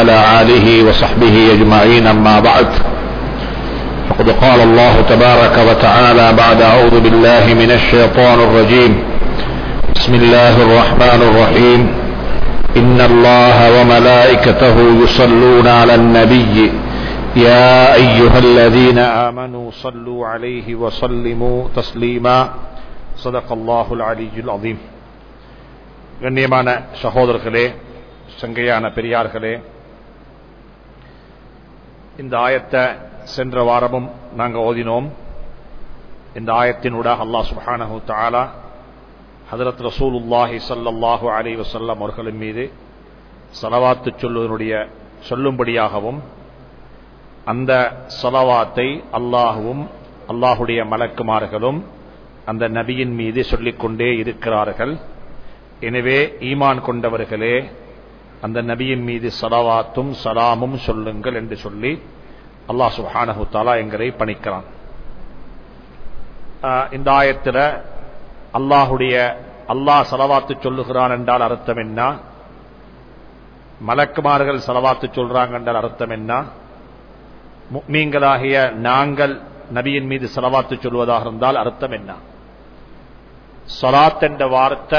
وعلى آله وصحبه أجمعين أما بعد فقد قال الله تبارك وتعالى بعد أعوذ بالله من الشيطان الرجيم بسم الله الرحمن الرحيم إن الله وملائكته يصلون على النبي يا أيها الذين آمنوا صلوا عليه وسلموا تسليما صدق الله العلي العظيم கண்ணியமான சகோதரர்களே சங்கையான பெரியார்களே இந்த ஆயத்தை சென்ற வாரமும் நாங்கள் ஓதினோம் இந்த ஆயத்தினூடாக அல்லாஹ் சுப்ஹானஹு தஆலா ஹதரத் ரசூலுல்லாஹி ஸல்லல்லாஹு அலைஹி வஸல்லம் அவர்களின் மீது ஸலவாத்து சொல்லுவதனுடைய சொல்லும்படியாகவும் அந்த ஸலவாத்தை அல்லாஹ்வும் அல்லாஹுடைய மலக்குமார்களும் அந்த நபியின் மீது சொல்லிக்கொண்டே இருக்கிறார்கள் எனவே ஈமான் கொண்டவர்களே அந்த நபியின் மீது சலவாத்தும் சலாமும் சொல்லுங்கள் என்று சொல்லி அல்லாஹ் சுஹானஹு தாலா எங்களை பணிக்கிறான் இந்த ஆயத்தில் அல்லாஹுடைய அல்லாஹ் சலவாத்து சொல்லுகிறான் என்றால் அர்த்தம் என்ன மலக்குமார்கள் சலவாத்து சொல்றாங்க என்றால் அர்த்தம் என்ன மீன்களாகிய நாங்கள் நபியின் மீது சலவாத்து சொல்வதாக இருந்தால் அர்த்தம் என்ன சொலாத் என்ற வார்த்தை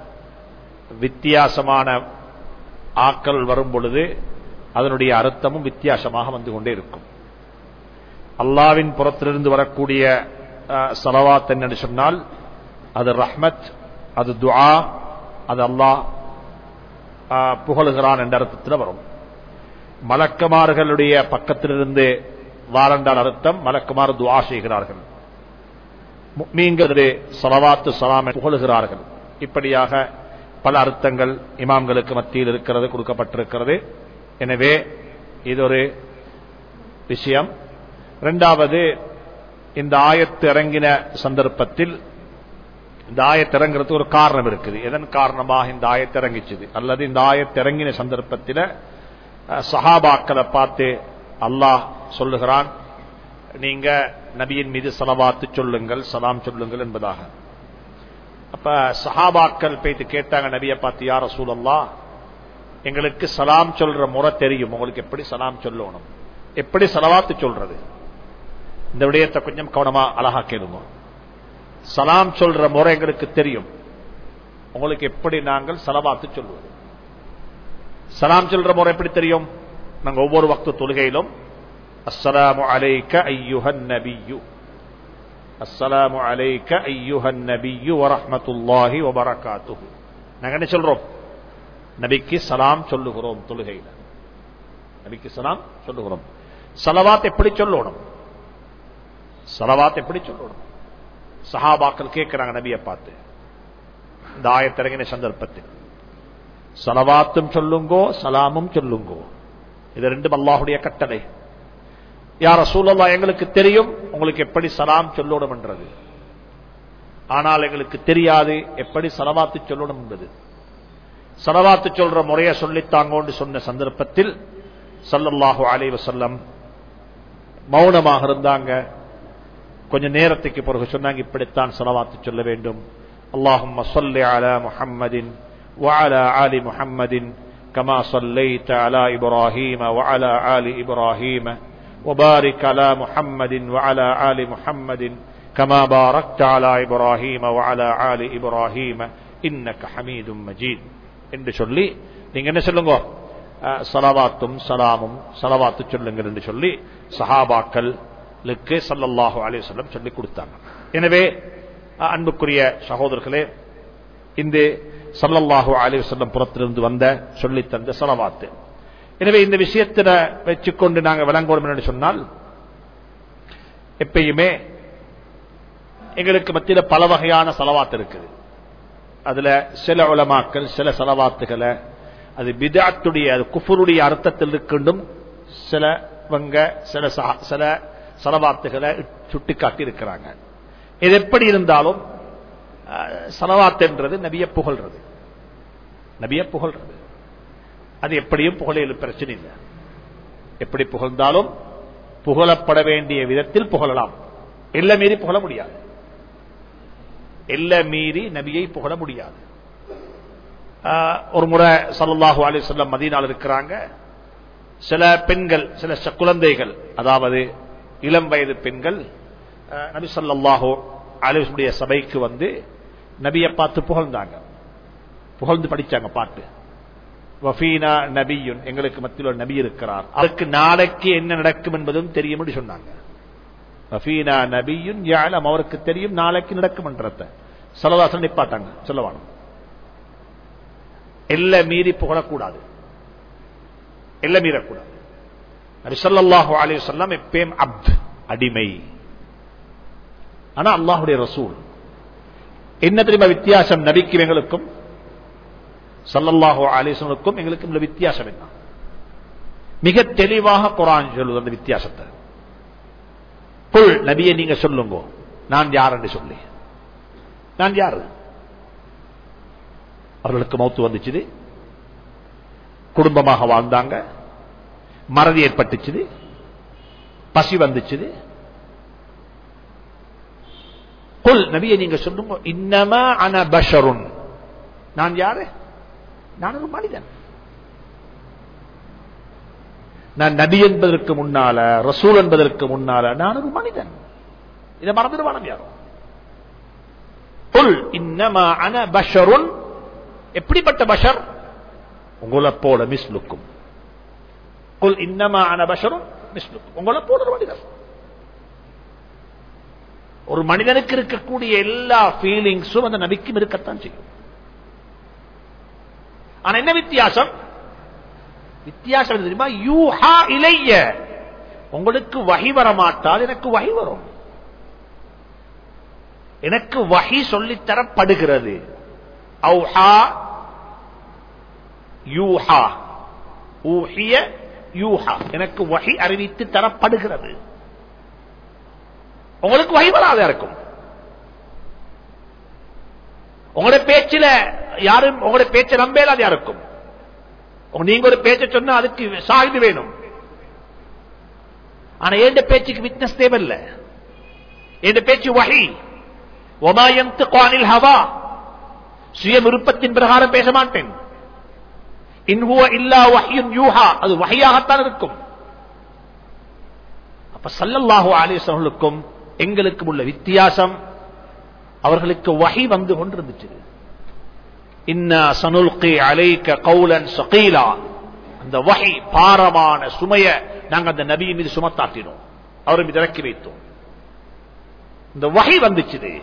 வித்தியாசமான ஆக்கள் வரும் பொழுது அதனுடைய அர்த்தமும் வித்தியாசமாக வந்து கொண்டே இருக்கும் அல்லாவின் புறத்திலிருந்து வரக்கூடிய சலவாத் என்னன்னு சொன்னால் அது ரஹ்மத் அது துஆ அது அல்லாஹ் புகழுகிறான் என்ற அர்த்தத்தில் வரும் மலக்குமார்களுடைய பக்கத்திலிருந்து வாரண்டால் அர்த்தம் மலக்குமார் துஆ செய்கிறார்கள் மீன்களே சலவாத்து சலாம் புகழுகிறார்கள் இப்படியாக பல அர்த்தங்கள் இமாம்களுக்கு மத்தியில் இருக்கிறது கொடுக்கப்பட்டிருக்கிறது எனவே இது ஒரு விஷயம் இரண்டாவது இந்த ஆயத்து இறங்கின சந்தர்ப்பத்தில் இந்த ஆயத்து இறங்குறதுக்கு ஒரு காரணம் இருக்குது எதன் காரணமாக இந்த ஆயத்து இறங்கிச்சது அல்லது இந்த ஆயத்து இறங்கின சந்தர்ப்பத்தில் சஹாபாக்களை பார்த்து அல்லாஹ் சொல்லுகிறான் நீங்க நபியின் மீது சலவாத்து சொல்லுங்கள் சலாம் சொல்லுங்கள் என்பதாக அப்ப சஹாபாக்கள் போயிட்டு கேட்டாங்க நபியை பார்த்து யார சூழல்லா எங்களுக்கு சலாம் சொல்ற முறை தெரியும் உங்களுக்கு எப்படி சலாம் சொல்லணும் எப்படி சலவாத்து சொல்றது இந்த விடயத்தை கொஞ்சம் கவனமா அழகா கேளுங்க சலாம் சொல்ற முறை எங்களுக்கு தெரியும் உங்களுக்கு எப்படி நாங்கள் சலவாத்து சொல்லுவது சலாம் சொல்ற முறை எப்படி தெரியும் நாங்க ஒவ்வொரு வக்து தொழுகையிலும் அஸ்ஸலாமு அலைக்க ஐயுஹன் நபியு அஸ்ஸலாமு அலைக்க ஐயுஹன் நபியு வரஹ்மத்துல்லாஹி வபரகாத்துஹு நாங்க என்ன சொல்றோம் நபிக்கு சலாம் சொல்லுகிறோம் தொழுகையில நபிக்கு சலாம் சொல்லுகிறோம் சலவாத் எப்படி சொல்லணும் சலவாத் எப்படி சொல்லணும் சஹாபாக்கள் கேட்கிறாங்க நபியை பார்த்து இந்த ஆயத்திறங்கின சந்தர்ப்பத்தில் சலவாத்தும் சொல்லுங்கோ சலாமும் சொல்லுங்கோ இது ரெண்டும் அல்லாஹுடைய கட்டளை யார சூழல்லா எங்களுக்கு தெரியும் உங்களுக்கு எப்படி சலாம் சொல்லணும் என்றது ஆனால் எங்களுக்கு தெரியாது எப்படி சலவாத்து சொல்லணும் என்பது சலவாத்து சொல்ற முறையை சொல்லித்தாங்கன்னு சொன்ன சந்தர்ப்பத்தில் சல்லல்லாஹு அலைவ செல்லம் மௌனமாக இருந்தாங்க கொஞ்ச நேரத்துக்கு பிறகு சொன்னாங்க இப்படித்தான் சலவாத்து சொல்ல வேண்டும் அல்லாஹும் சொல்லி அலா முஹம்மதின் وعلى آل محمد كما صليت على إبراهيم وعلى آل إبراهيم وبارك على محمد وعلى آل محمد كما باركت على إبراهيم وعلى آل إبراهيم إنك حميد مجيد என்று சொல்லி நீங்க என்ன சொல்லுங்க சலவாத்தும் சலாமும் சலவாத்து சொல்லுங்கள் என்று சொல்லி சஹாபாக்களுக்கு சல்லல்லாஹு அலிவசல்லம் சொல்லி கொடுத்தாங்க எனவே அன்புக்குரிய சகோதரர்களே இந்த சல்லல்லாஹு அலிவசல்லம் புறத்திலிருந்து வந்த சொல்லி தந்த சலவாத்து எனவே இந்த விஷயத்தில் வச்சுக்கொண்டு நாங்கள் விளங்கணும் என்று சொன்னால் எப்பயுமே எங்களுக்கு மத்தியில் பல வகையான செலவாத்து இருக்குது அதுல சில உலமாக்கள் சில செலவாத்துகளை அது பிதாத்துடைய அது குஃபருடைய அர்த்தத்தில் இருக்கின்றும் சிலவங்க சில சில செலவாத்துகளை சுட்டிக்காட்டி இருக்கிறாங்க இது எப்படி இருந்தாலும் செலவாத்துன்றது நபிய புகழ்றது நபிய புகழ்றது அது எப்படியும் புகழையில் பிரச்சனை இல்லை எப்படி புகழ்ந்தாலும் புகழப்பட வேண்டிய விதத்தில் புகழலாம் எல்லை மீறி புகழ முடியாது எல்லை மீறி நபியை புகழ முடியாது ஆஹ், ஒரு முறை சல்லல்லாஹு அலைஹி வஸல்லம் மதீனால இருக்கிறாங்க சில பெண்கள் சில ச- குழந்தைகள் அதாவது இளம் வயது பெண்கள் அஹ், நபி ஸல்லல்லாஹு அலைஹி வஸல்லம் சபைக்கு வந்து நபியை பார்த்து புகழ்ந்தாங்க புகழ்ந்து படிச்சாங்க பாட்டு வஃபீனா நபியுன் எங்களுக்கு மத்தியில் ஒரு நபி இருக்கிறார் அதற்கு நாளைக்கு என்ன நடக்கும் என்பதும் தெரியும் என்று சொன்னாங்க வஃபீனா நபியுன் யாலம் அவருக்கு தெரியும் நாளைக்கு நடக்கும் என்றத சலதாசன் நிப்பாட்டாங்க சொல்லவான எல்லை மீறி புகழக்கூடாது எல்லை மீறக்கூடாது நபி ஸல்லல்லாஹு அலைஹி வஸல்லம் எப்பயும் அப்த் அடிமை ஆனா அல்லாஹ்வுடைய ரசூல் என்ன தெரியுமா வித்தியாசம் நபிக்கும் எங்களுக்கும் சல்லல்லாஹு அலிஸ்வனுக்கும் எங்களுக்கும் உள்ள வித்தியாசம் என்ன மிக தெளிவாக குரான் சொல்லுது அந்த வித்தியாசத்தை புல் நபியை நீங்க சொல்லுங்க நான் யார் என்று சொல்லி நான் யாரு அவர்களுக்கு மௌத்து வந்துச்சுது குடும்பமாக வாழ்ந்தாங்க மறதி ஏற்பட்டுச்சுது பசி வந்துச்சுது குல் நபியை நீங்க சொல்லுங்க இன்னமா அன பஷருன் நான் யாரு நான் ஒரு மனிதன் நான் நபி என்பதற்கு முன்னால ரசூல் என்பதற்கு முன்னால நான் ஒரு மனிதன் இதை மறந்துடுவானம் யாரும் புல் இன்னமா அன பஷருன் எப்படிப்பட்ட பஷர் உங்களை போல மிஸ்லுக்கும் குல் இன்னமா அன பஷருன் மிஸ்லுக்கும் உங்களை போல ஒரு மனிதன் ஒரு மனிதனுக்கு இருக்கக்கூடிய எல்லா ஃபீலிங்ஸும் அந்த நபிக்கும் இருக்கத்தான் செய்யும் ஆனா என்ன வித்தியாசம் வித்தியாசம் என்ன தெரியுமா யூஹா இலைய உங்களுக்கு வகி வர மாட்டால் எனக்கு வகி வரும் எனக்கு வகி சொல்லித்தரப்படுகிறது ஔஹா யூஹா ஊஹிய யூஹா எனக்கு வகி அறிவித்து தரப்படுகிறது உங்களுக்கு வகி வராத இருக்கும் உங்களோட பேச்சில யாரும் உங்களோட பேச்சை நம்பேலாது யாருக்கும் உங்க- நீங்க ஒரு பேச்சை சொன்னா அதுக்கு சாகிது வேணும் ஆனா எந்த பேச்சுக்கு விட்னஸ் தேவையில்லை எந்த பேச்சு வகி ஒமாயந்து குவானில் ஹவா சுய விருப்பத்தின் பிரகாரம் பேச மாட்டேன் இன்ஹுவ இல்லா வஹியும் யூஹா அது வகையாகத்தான் இருக்கும் அப்ப சல்லல்லாஹு அலிஸ்வர்களுக்கும் எங்களுக்கும் உள்ள வித்தியாசம் அவர்களுக்கு வகை வந்து கொண்டிருந்துச்சு இன்னா சனுல்கி அலைக்க கௌலன் சகீலா அந்த வகை பாரமான சுமைய நாங்க அந்த நபியின் மீது சுமத்தாட்டினோம் அவர் மீது இறக்கி வைத்தோம் இந்த வகை வந்துச்சு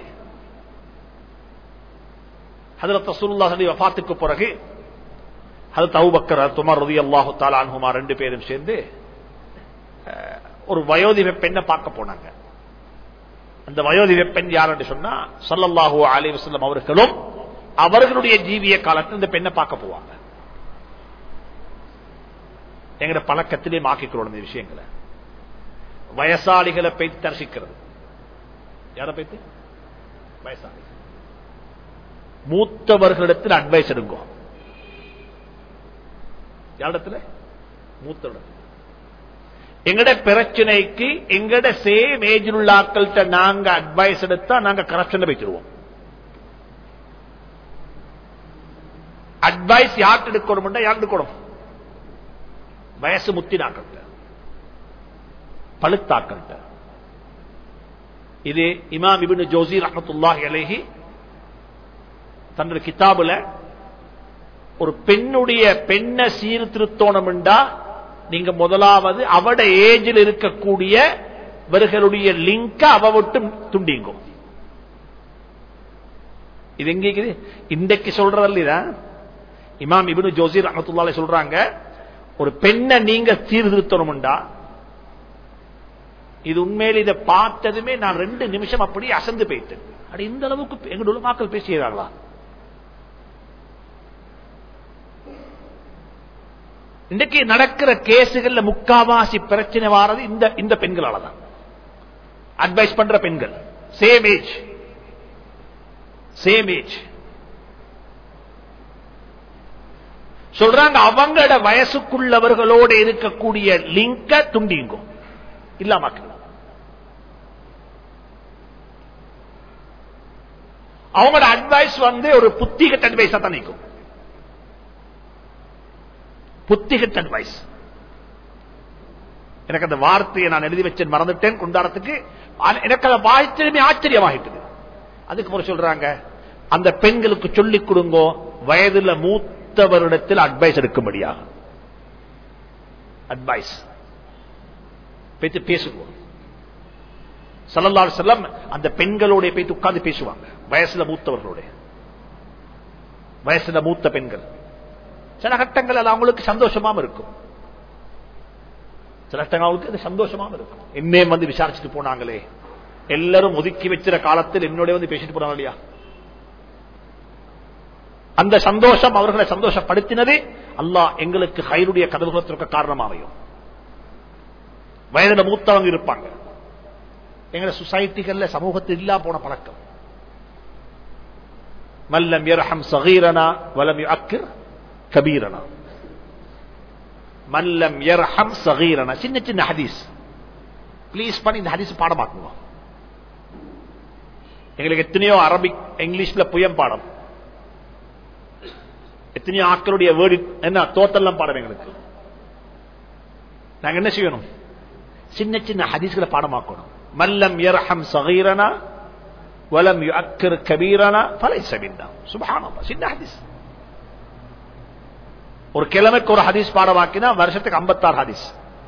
ஹதரத் ரசூலுல்லாஹி அலைஹி வஃபாத்துக்கு பிறகு ஹதரத் அபூபக்கர் ஹதரத் உமர் ரலியல்லாஹு தஆலா அன்ஹுமா ரெண்டு பேரும் சேர்ந்து அஹ், ஒரு வயோதிக பெண்ணை பார்க்க போனாங்க அந்த வயோதிக பெண் யார் என்று சொன்னா ஸல்லல்லாஹு அலைஹி வஸல்லம் அவர்களும் அவர்களுடைய ஜீவிய காலத்தில் இந்த பெண்ணை பார்க்க போவாங்க எங்கட பழக்கத்திலே மாக்கிக்கிறோம் இந்த விஷயங்களை வயசாளிகளை போய் தரிசிக்கிறது யாரை போய்த்து வயசாளி மூத்தவர்களிடத்தில் அட்வைஸ் எடுங்க யாரிடத்துல மூத்தவரிடத்தில் எங்கட பிரச்சனைக்கு எங்கட சேம் ஏஜில் உள்ள ஆட்கள்கிட்ட நாங்க அட்வைஸ் எடுத்தா நாங்க கரப்ஷன் வைத்திருவோம் அட்வைஸ் யார்கிட்ட எடுக்கணும் யார் எடுக்கணும் வயசு முத்தினாக்கள்கிட்ட பழுத்தாக்கள்கிட்ட இது இமாம் இபின் ஜோசி ரஹமத்துல்லாஹி அலைஹி தன்னுடைய கிதாபுல ஒரு பெண்ணுடைய பெண்ணை சீர்திருத்தோணம்ண்டா நீங்க முதலாவது அவட ஏஜில் இருக்கக்கூடிய இவர்களுடைய லிங்க அவ விட்டு துண்டிங்க இது எங்க இருக்குது இன்றைக்கு சொல்றதல்ல இதான் இமாம் இபின் ஜோசி ரஹமத்துல்லாஹி சொல்றாங்க ஒரு பெண்ணை நீங்க சீர்திருத்தணும்டா இது உண்மையில இதை பார்த்ததுமே நான் ரெண்டு நிமிஷம் அப்படியே அசந்து போயிட்டேன் அட இந்த அளவுக்கு எங்களுடைய மக்கள் பேசுகிறார்களா இன்றைக்கு நடக்கிற கேசுகள்ல முக்காவாசி பிரச்சனை வாரது இந்த இந்த பெண்களால தான் அட்வைஸ் பண்ற பெண்கள் சேம் ஏஜ் சேம் ஏஜ் சொல்றாங்க அவங்களோட வயசுக்குள்ளவர்களோட இருக்கக்கூடிய லிங்க துண்டிங்கும் இல்லாமக்கலாம் அவங்களோட அட்வைஸ் வந்து ஒரு புத்திகட்ட அட்வைஸா தான் நிற்கும் புத்திகட்ட அட்வைஸ் எனக்கு அந்த வார்த்தையை நான் எழுதி வச்சேன் மறந்துட்டேன் கொண்டாடத்துக்கு ஆனா எனக்கு அதை வாழ்த்திலுமே ஆச்சரியமாகிட்டது அதுக்கு அப்புறம் சொல்றாங்க அந்த பெண்களுக்கு சொல்லிக் கொடுங்கோ வயதுல மூத்தவரிடத்தில் அட்வைஸ் எடுக்கும்படியா அட்வைஸ் பேச்சு பேசுவோம் சல்லல்லாஹு செல்லம் அந்த பெண்களோட போய் உட்கார்ந்து பேசுவாங்க வயசுல மூத்தவர்களோட வயசுல மூத்த பெண்கள் சில கட்டங்கள் அது அவங்களுக்கு சந்தோஷமாம இருக்கும் சில கட்டங்கள் அவங்களுக்கு அது சந்தோஷமாம இருக்கும் என்னே வந்து விசாரிச்சுட்டு போனாங்களே எல்லாரும் ஒதுக்கி வச்சிற காலத்தில் என்னோட வந்து பேசிட்டு போனாங்க இல்லையா அந்த சந்தோஷம் அவர்களை சந்தோஷப்படுத்தினது அல்லாஹ் எங்களுக்கு ஹைருடைய கதவுகளை திறக்க காரணமாவையும் வயதுல மூத்தவங்க இருப்பாங்க எங்க சொசைட்டிகள்ல சமூகத்தில் இல்லா போன பழக்கம் மல்லம் யர்ஹம் சகீரனா வலம் யுஅக்கிர் கபீரனா மல்லம் யர்ஹம் சகீரனா சின்ன சின்ன ஹதீஸ் ப்ளீஸ் பண்ணி இந்த ஹதீஸ் பாடமாக்குங்க எங்களுக்கு எத்தனையோ அரபிக் இங்கிலீஷ்ல புயம் பாடம் எத்தனையோ ஆக்களுடைய வேர்டு என்ன தோத்தெல்லாம் பாடம் எங்களுக்கு நாங்க என்ன செய்யணும் சின்ன சின்ன ஹதீஸ்களை பாடமாக்கணும் மல்லம் யர்ஹம் சகீரனா வலம் யுஅக்கிர் கபீரனா ஃபலைஸ மின்னா சுப்ஹானல்லாஹ் சின்ன ஹதீஸ் ஒரு கிழமைக்கு ஒரு ஹதீஸ் பாடமாக்கினா வருஷத்துக்கு 56 ஹதீஸ்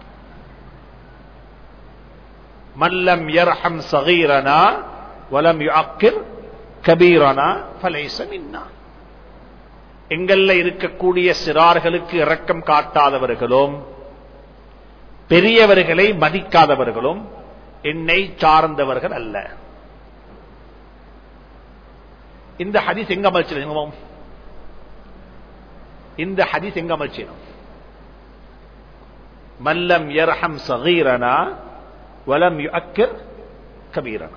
மல்லம் யர்ஹம் சகீரனா வலம் யுஅக்கிர் கபீரனா ஃபலைஸ மின்னா எங்கள்ல இருக்கக்கூடிய சிறார்களுக்கு இரக்கம் காட்டாதவர்களும் பெரியவர்களை மதிக்காதவர்களும் என்னை சார்ந்தவர்கள் அல்ல இந்த ஹதீஸ் எங்க அமல் செய்யணும் இந்த ஹதீஸ் எங்க அமல் செய்யணும் மல்லம் யர்ஹம் சகீரனா வலம் யுஅக்கிர் கபீரனா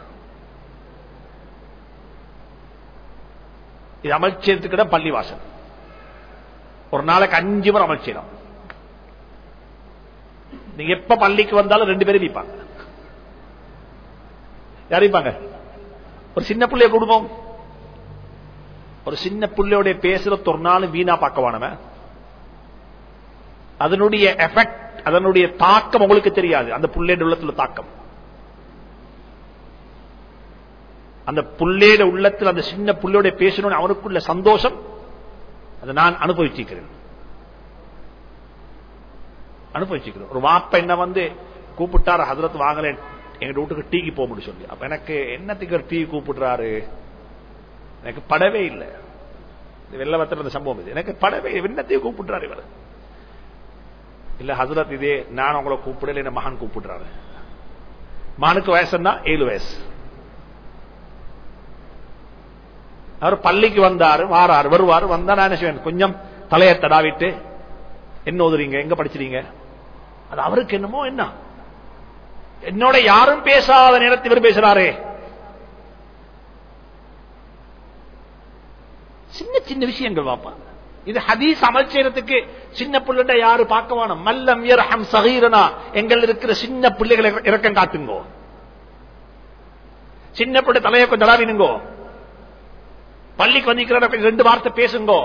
இது அமல் செய்யறதுக்கு பள்ளிவாசல் ஒரு நாளைக்கு அஞ்சு முறை அமல் செய்யணும் நீங்க எப்ப பள்ளிக்கு வந்தாலும் ரெண்டு பேரும் வீப்பாங்க யார் வீப்பாங்க ஒரு சின்ன பிள்ளைய குடும்பம் ஒரு சின்ன பிள்ளையோட பேசுறது ஒரு நாள் வீணா பார்க்கவானவன் அதனுடைய எஃபெக்ட் அதனுடைய தாக்கம் உங்களுக்கு தெரியாது அந்த புள்ளையோட உள்ளத்துல தாக்கம் அந்த புள்ளேட உள்ளத்தில் அந்த சின்ன புள்ளையோட பேசணும்னு அவனுக்குள்ள சந்தோஷம் அதை நான் அனுபவிச்சிருக்கிறேன் அனுபவிச்சுக்கிறோம் ஒரு வாப்ப என்ன வந்து கூப்பிட்டாரு ஹதரத் வாங்கலேன் எங்க வீட்டுக்கு டீக்கு போக முடியும் சொல்லி அப்ப எனக்கு என்னத்துக்கு ஒரு டீ கூப்பிடுறாரு எனக்கு படவே இல்லை வெள்ளவத்தில் அந்த சம்பவம் இது எனக்கு படவே என்னத்தையும் கூப்பிடுறாரு இவர் இல்ல ஹசரத் இதே நான் உங்களை கூப்பிடல என்ன மகான் கூப்பிடுறாரு மகனுக்கு வயசுன்னா ஏழு வயசு அவர் பள்ளிக்கு வந்தாரு வாராரு வருவாரு வந்தா நான் என்ன செய்வேன் கொஞ்சம் தலையை தடாவிட்டு என்ன ஓதுறீங்க எங்க படிச்சிருங்க அது அவருக்கு என்னமோ என்ன என்னோட யாரும் பேசாத நேரத்தில் இவர் பேசுறாரே சின்ன சின்ன விஷயங்கள் வாப்பா இது ஹதீஸ் அமல் செய்யறதுக்கு சின்ன பிள்ளைட யாரு பார்க்க வேணும் மல்லம் யர்ஹம் சகீரனா எங்கள் இருக்கிற சின்ன பிள்ளைகளை இறக்கம் காட்டுங்கோ சின்ன பிள்ளை தலையை கொஞ்சம் தடாவினுங்கோ பள்ளிக்கு வந்திருக்கிற ரெண்டு வார்த்தை பேசுங்கோ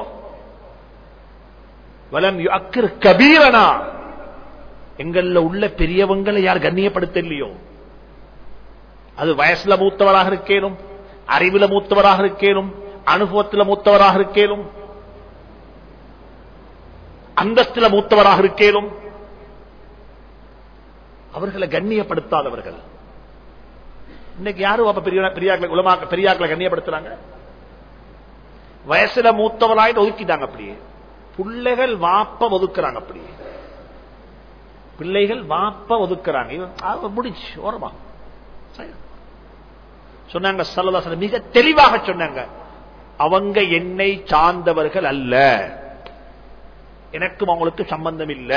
வலம் அக்கர் கபீரனா எங்கள்ல உள்ள பெரியவங்களை யார் கண்ணியப்படுத்த இல்லையோ அது வயசுல மூத்தவராக இருக்கேனும் அறிவுல மூத்தவராக இருக்கேனும் அனுபவத்தில் மூத்தவராக இருக்கேனும் அந்தஸ்தில மூத்தவராக இருக்கேனும் அவர்களை கண்ணியப்படுத்தாதவர்கள் இன்னைக்கு யாரும் அப்ப பெரிய பெரியாக்களை உலமாக்க பெரியாக்களை கண்ணியப்படுத்துறாங்க வயசுல மூத்தவராயிட்டு ஒதுக்கிட்டாங்க அப்படியே பிள்ளைகள் வாப்ப ஒதுக்குறாங்க அப்படி பிள்ளைகள் வாப்ப ஒதுக்குறாங்க முடிச்சு ஓரமா சொன்னாங்க சல்லதாசன மிக தெளிவாக சொன்னாங்க அவங்க என்னை சார்ந்தவர்கள் அல்ல எனக்கும் அவங்களுக்கு சம்பந்தம் இல்ல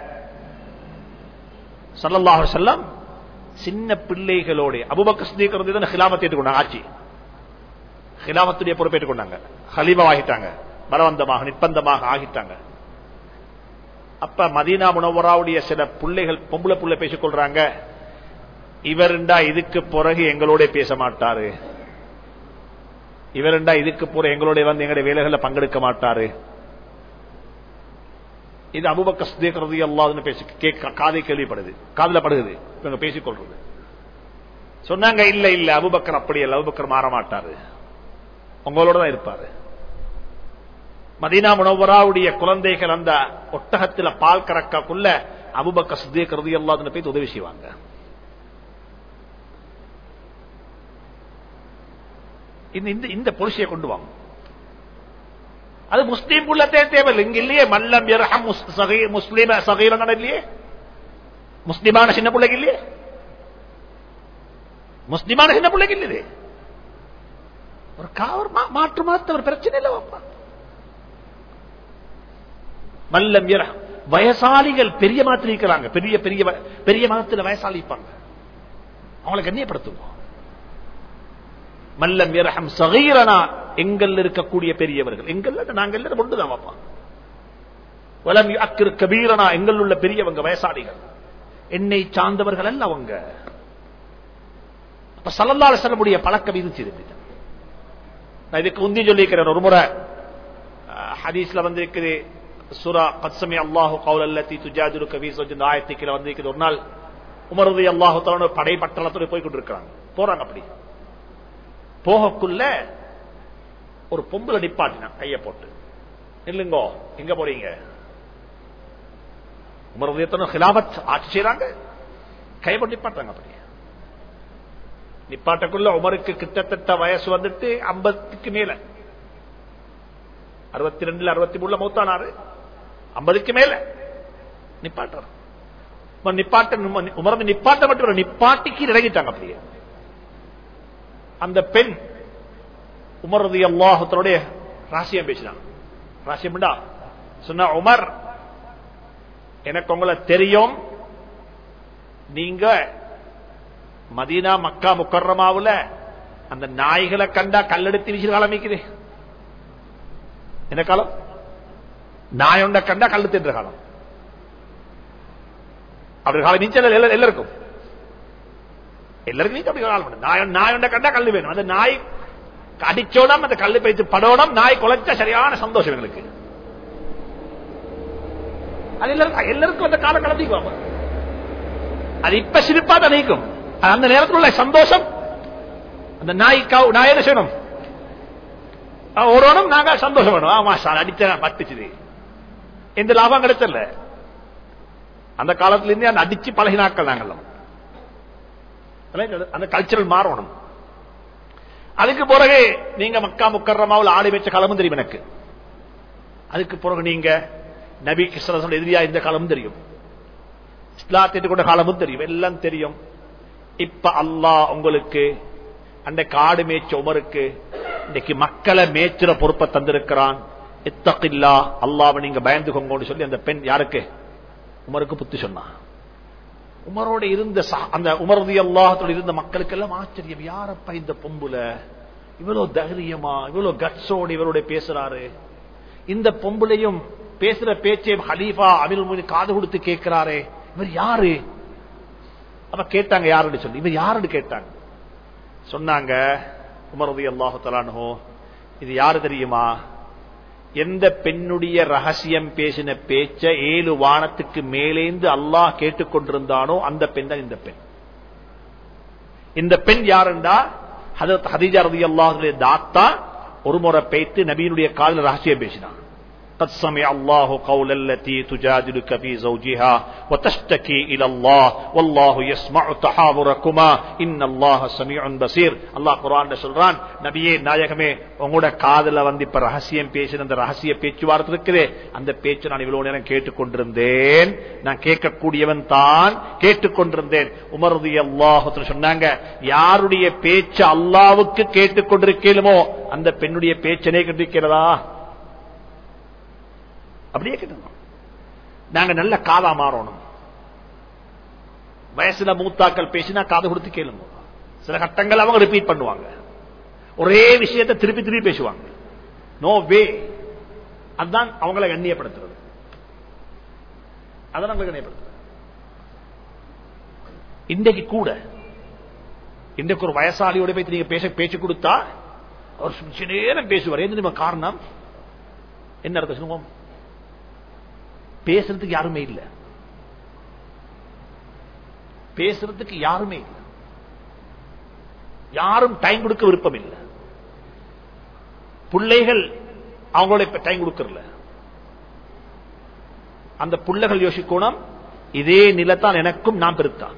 சல்லல்லாஹு செல்லம் சின்ன பிள்ளைகளோட அபுபக்க சிந்திக்கிறது ஹிலாமத்தை ஏற்றுக்கொண்டாங்க ஆட்சி ஹிலாமத்துடைய பொறுப்பேற்றுக் கொண்டாங்க ஹலீமாவாகிட்டாங்க பலவந்தமாக நிர்பந்தமாக ஆகிட்டாங்க அப்ப மதீனா முனவராவுடைய சில பிள்ளைகள் பொம்பளை புள்ள பேசிக் கொள்றாங்க இவருண்டா இதுக்கு பிறகு எங்களோட பேச மாட்டாரு இவருண்டா இதுக்கு பிறகு எங்களோட வந்து எங்களுடைய வேலைகளை பங்கெடுக்க மாட்டாரு இது அபுபக்க சித்தேக்கிறது அல்லாதுன்னு பேசி கேட்க காதை கேள்விப்படுது காதுல படுகுது இவங்க பேசிக்கொள்றது சொன்னாங்க இல்ல இல்ல அபுபக்கர் அப்படி இல்ல அபுபக்கர் மாற மாட்டாரு உங்களோட தான் இருப்பாரு மதீனா முனவராவுடைய குழந்தைகள் அந்த ஒட்டகத்துல பால் கறக்கக்குள்ள அபுபக்க சித்தேக்கிறது அல்லாதுன்னு போய் உதவி செய்வாங்க இந்த இந்த இந்த பொலிசியை கொண்டு வாங்க அது முஸ்லீம் புள்ளத்தே தேவையில்லை இங்க இல்லையே மல்லம் இரஹம் முஸ்லீம சகீரங்கட இல்லையே முஸ்லிமான சின்ன பிள்ளைக்கு இல்லையே முஸ்லிமான சின்ன பிள்ளைக்கு இல்லையே ஒரு காவர் மாற்று மாத்த ஒரு பிரச்சனை இல்லை வாப்பா மல்லம் இரஹம் வயசாளிகள் பெரிய மாத்திரை இருக்கிறாங்க பெரிய பெரிய பெரிய மதத்தில் வயசாளி இருப்பாங்க அவங்களை கண்ணியப்படுத்துவோம் மல்லம் இரஹம் சகீரனா எங்கள் இருக்கக்கூடிய பெரியவர்கள் எங்கள் நாங்கள் எல்லாரும் ஒன்றுதான் வாப்பா வலம் அக்கிரு கபீரனா எங்கள் உள்ள பெரியவங்க வயசாளிகள் என்னை சார்ந்தவர்கள் அல்ல அவங்க அப்ப சல்லல்லால செல்லமுடைய பழக்கம் இது திரும்பிது நான் இதுக்கு உந்தி சொல்லியிருக்கிறேன் ஒரு முறை ஹதீஸ்ல வந்து இருக்குது சுரா பத்சமி அல்லாஹு கவுல் அல்லத்தி துஜாதுரு கபீஸ் இந்த ஆயத்திக்கில வந்து இருக்குது ஒரு நாள் உமரது அல்லாஹு தலான படை பட்டணத்தோட போய் கொண்டிருக்கிறாங்க போறாங்க அப்படி போகக்குள்ள ஒரு பொம்பளை நிப்பாட்டினா கைய போட்டு இல்லைங்கோ எங்க போறீங்க உமரது ஹிலாபத் ஆட்சி செய்யறாங்க கை போட்டு நிப்பாட்டாங்க அப்படி நிப்பாட்டக்குள்ள உமருக்கு கிட்டத்தட்ட வயசு வந்துட்டு ஐம்பதுக்கு மேல அறுபத்தி ரெண்டுல அறுபத்தி மூணுல மூத்தானாரு ஐம்பதுக்கு மேல நிப்பாட்டார் நிப்பாட்ட உமரது நிப்பாட்ட மட்டும் நிப்பாட்டிக்கு இறங்கிட்டாங்க அப்படியே அந்த பெண் உமரது அல்லாஹத்தனுடைய ராசியம் பேசினான் ராசியம்டா சொன்ன உமர் எனக்கு உங்களை தெரியும் நீங்க மதீனா மக்கா முக்கரமாவுல அந்த நாய்களை கண்டா கல்லெடுத்து வீசிற காலம் வைக்குது என்ன காலம் நாய் ஒன்றை கண்டா கல்லு தின்ற காலம் அப்படி காலம் நீச்சல் எல்லாருக்கும் எல்லாருக்கும் நீச்சல் அப்படி காலம் நாய் நாய் ஒன்றை கண்டா கல்லு வேணும் அந்த நாய் அடிச்சோடம் அந்த கல்லு பைத்து படோடம் நாய் குலைச்சா சரியான சந்தோஷம் எங்களுக்கு அது எல்லாருக்கும் அந்த கால கலந்திக்குவாங்க அது இப்ப சிரிப்பா தான் நீக்கும் அந்த நேரத்தில் உள்ள சந்தோஷம் அந்த நாய் நாய் என்ன செய்யணும் ஓடணும் நாங்க சந்தோஷம் வேணும் ஆமா சார் அடிச்ச பட்டுச்சுது எந்த லாபம் கிடைச்சல அந்த காலத்துல இருந்தே அந்த அடிச்சு பழகினாக்கள் நாங்கள் அந்த கல்ச்சரல் மாறணும் அதுக்கு பிறகு நீங்க மக்கா முக்கரமாவில் ஆடி வச்ச காலமும் தெரியும் எனக்கு அதுக்கு பிறகு நீங்க நபி கிருஷ்ணன் எதிரியா இந்த காலமும் தெரியும் இஸ்லாத்தை கொண்ட காலமும் தெரியும் எல்லாம் தெரியும் இப்ப அல்லாஹ் உங்களுக்கு அந்த காடு மேய்ச்ச உமருக்கு இன்னைக்கு மக்களை மேய்ச்சிற பொறுப்பை தந்திருக்கிறான் இத்தகில்லா அல்லாவை நீங்க பயந்துக்கோங்கன்னு சொல்லி அந்த பெண் யாருக்கு உமருக்கு புத்தி சொன்னான் உமரோட இருந்த அந்த உமரதி அல்லாஹத்தோட இருந்த மக்களுக்கு எல்லாம் ஆச்சரியம் யாரப்பா இந்த பொம்புல இவ்வளவு தைரியமா இவ்வளவு கட்ஸோடு இவரோட பேசுறாரு இந்த பொம்புலையும் பேசுற பேச்சையும் ஹலீஃபா அமில் மொழி காது கொடுத்து கேட்கிறாரே இவர் யாரு அப்ப கேட்டாங்க யாருன்னு சொல்லி இவர் யாருன்னு கேட்டாங்க சொன்னாங்க உமரதி அல்லாஹு தலானோ இது யாரு தெரியுமா எந்த பெண்ணுடைய ரகசியம் பேசின பேச்ச ஏழு வானத்துக்கு மேலேந்து அல்லாஹ் கேட்டுக்கொண்டிருந்தானோ அந்த பெண் தான் இந்த பெண் இந்த பெண் யாருண்டா ஹதீஜா ரதி அல்லாஹுடைய தாத்தா ஒரு முறை பேத்து நபியினுடைய காதல ரகசியம் பேசினான் قد سمع الله قول التي تجادلك في زوجها وتشتكي إلى الله والله يسمع تحاوركما إن الله سميع بصير الله قرآن சொல்றான் நபியே நாயகமே உங்களோட காதல வந்து இப்ப ரகசியம் பேசின அந்த ரகசிய பேச்சுவார்த்தை இருக்குதே அந்த பேச்சு நான் இவ்வளவு நேரம் கேட்டுக்கொண்டிருந்தேன் நான் கேட்கக்கூடியவன் தான் கேட்டுக்கொண்டிருந்தேன் உமரது அல்லாஹத்துல சொன்னாங்க யாருடைய பேச்சு அல்லாவுக்கு கேட்டுக்கொண்டிருக்கலுமோ அந்த பெண்ணுடைய பேச்சனே கண்டிருக்கிறதா அப்படியே கேட்டோம் நாங்க நல்ல காதா மாறணும் வயசுல மூத்தாக்கள் பேசினா காது கொடுத்து கேளுங்க சில கட்டங்கள் அவங்க ரிப்பீட் பண்ணுவாங்க ஒரே விஷயத்தை திருப்பி திருப்பி பேசுவாங்க நோ வே அதுதான் அவங்களை கண்ணியப்படுத்துறது அதான் அவங்களை கண்ணியப்படுத்துறது இன்றைக்கு கூட இன்றைக்கு ஒரு வயசாளியோட போய் நீங்க பேச பேச்சு கொடுத்தா அவர் நேரம் பேசுவார் எந்த காரணம் என்ன அர்த்தம் சொல்லுவோம் பேசுறதுக்கு யாருமே இல்லை பேசுறதுக்கு யாருமே இல்லை யாரும் டைம் கொடுக்க விருப்பம் இல்லை பிள்ளைகள் அவங்களோட இப்ப டைம் கொடுக்கறல அந்த புள்ளைகள் யோசிக்கணும் இதே நிலத்தான் எனக்கும் நான் பெருத்தான்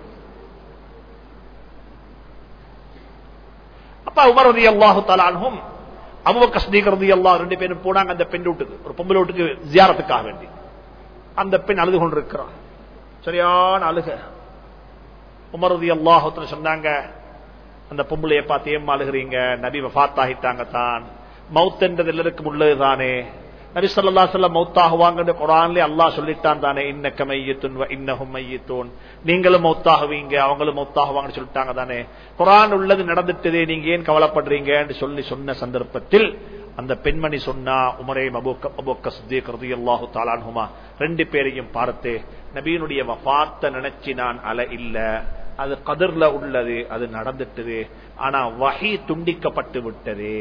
அப்ப உமர் ரதி அல்லாஹு தலானும் அபுபக்க ஸ்தீக் ரதி அல்லாஹ் ரெண்டு பேரும் போனாங்க அந்த பெண் வீட்டுக்கு ஒரு பொம்பளை வீட்டுக்கு ஜியாரத்துக்காக வேண்டி அந்த பெண் அழுது கொண்டிருக்கிறான் சரியான அழுக உமர் ரதி அல்லாஹு சொன்னாங்க அந்த பொம்பளைய பார்த்து ஏன் அழுகிறீங்க நபி வஃத்தாகிட்டாங்க தான் மவுத் என்றது எல்லாருக்கும் உள்ளதுதானே நபி சொல்லா சொல்ல மௌத்தாகுவாங்க குரான்ல அல்லாஹ் சொல்லிட்டான் தானே இன்னக்க மையத்துன் இன்னகும் மையத்தோன் நீங்களும் மௌத்தாகுவீங்க அவங்களும் மௌத்தாகுவாங்கன்னு சொல்லிட்டாங்க தானே குரான் உள்ளது நடந்துட்டதே நீங்க ஏன் கவலைப்படுறீங்கன்னு சொல்லி சொன்ன சந்தர்ப்பத்தில் அந்த பெண்மணி சொன்னா உமரே அபுக்க சுத்தீக்கிறது அல்லாஹு தாலான்ஹுமா ரெண்டு பேரையும் பார்த்து நபீனுடைய வஃத்த நினைச்சு நான் அல இல்ல அது கதிர்ல உள்ளது அது நடந்துட்டது ஆனா வகை துண்டிக்கப்பட்டு விட்டது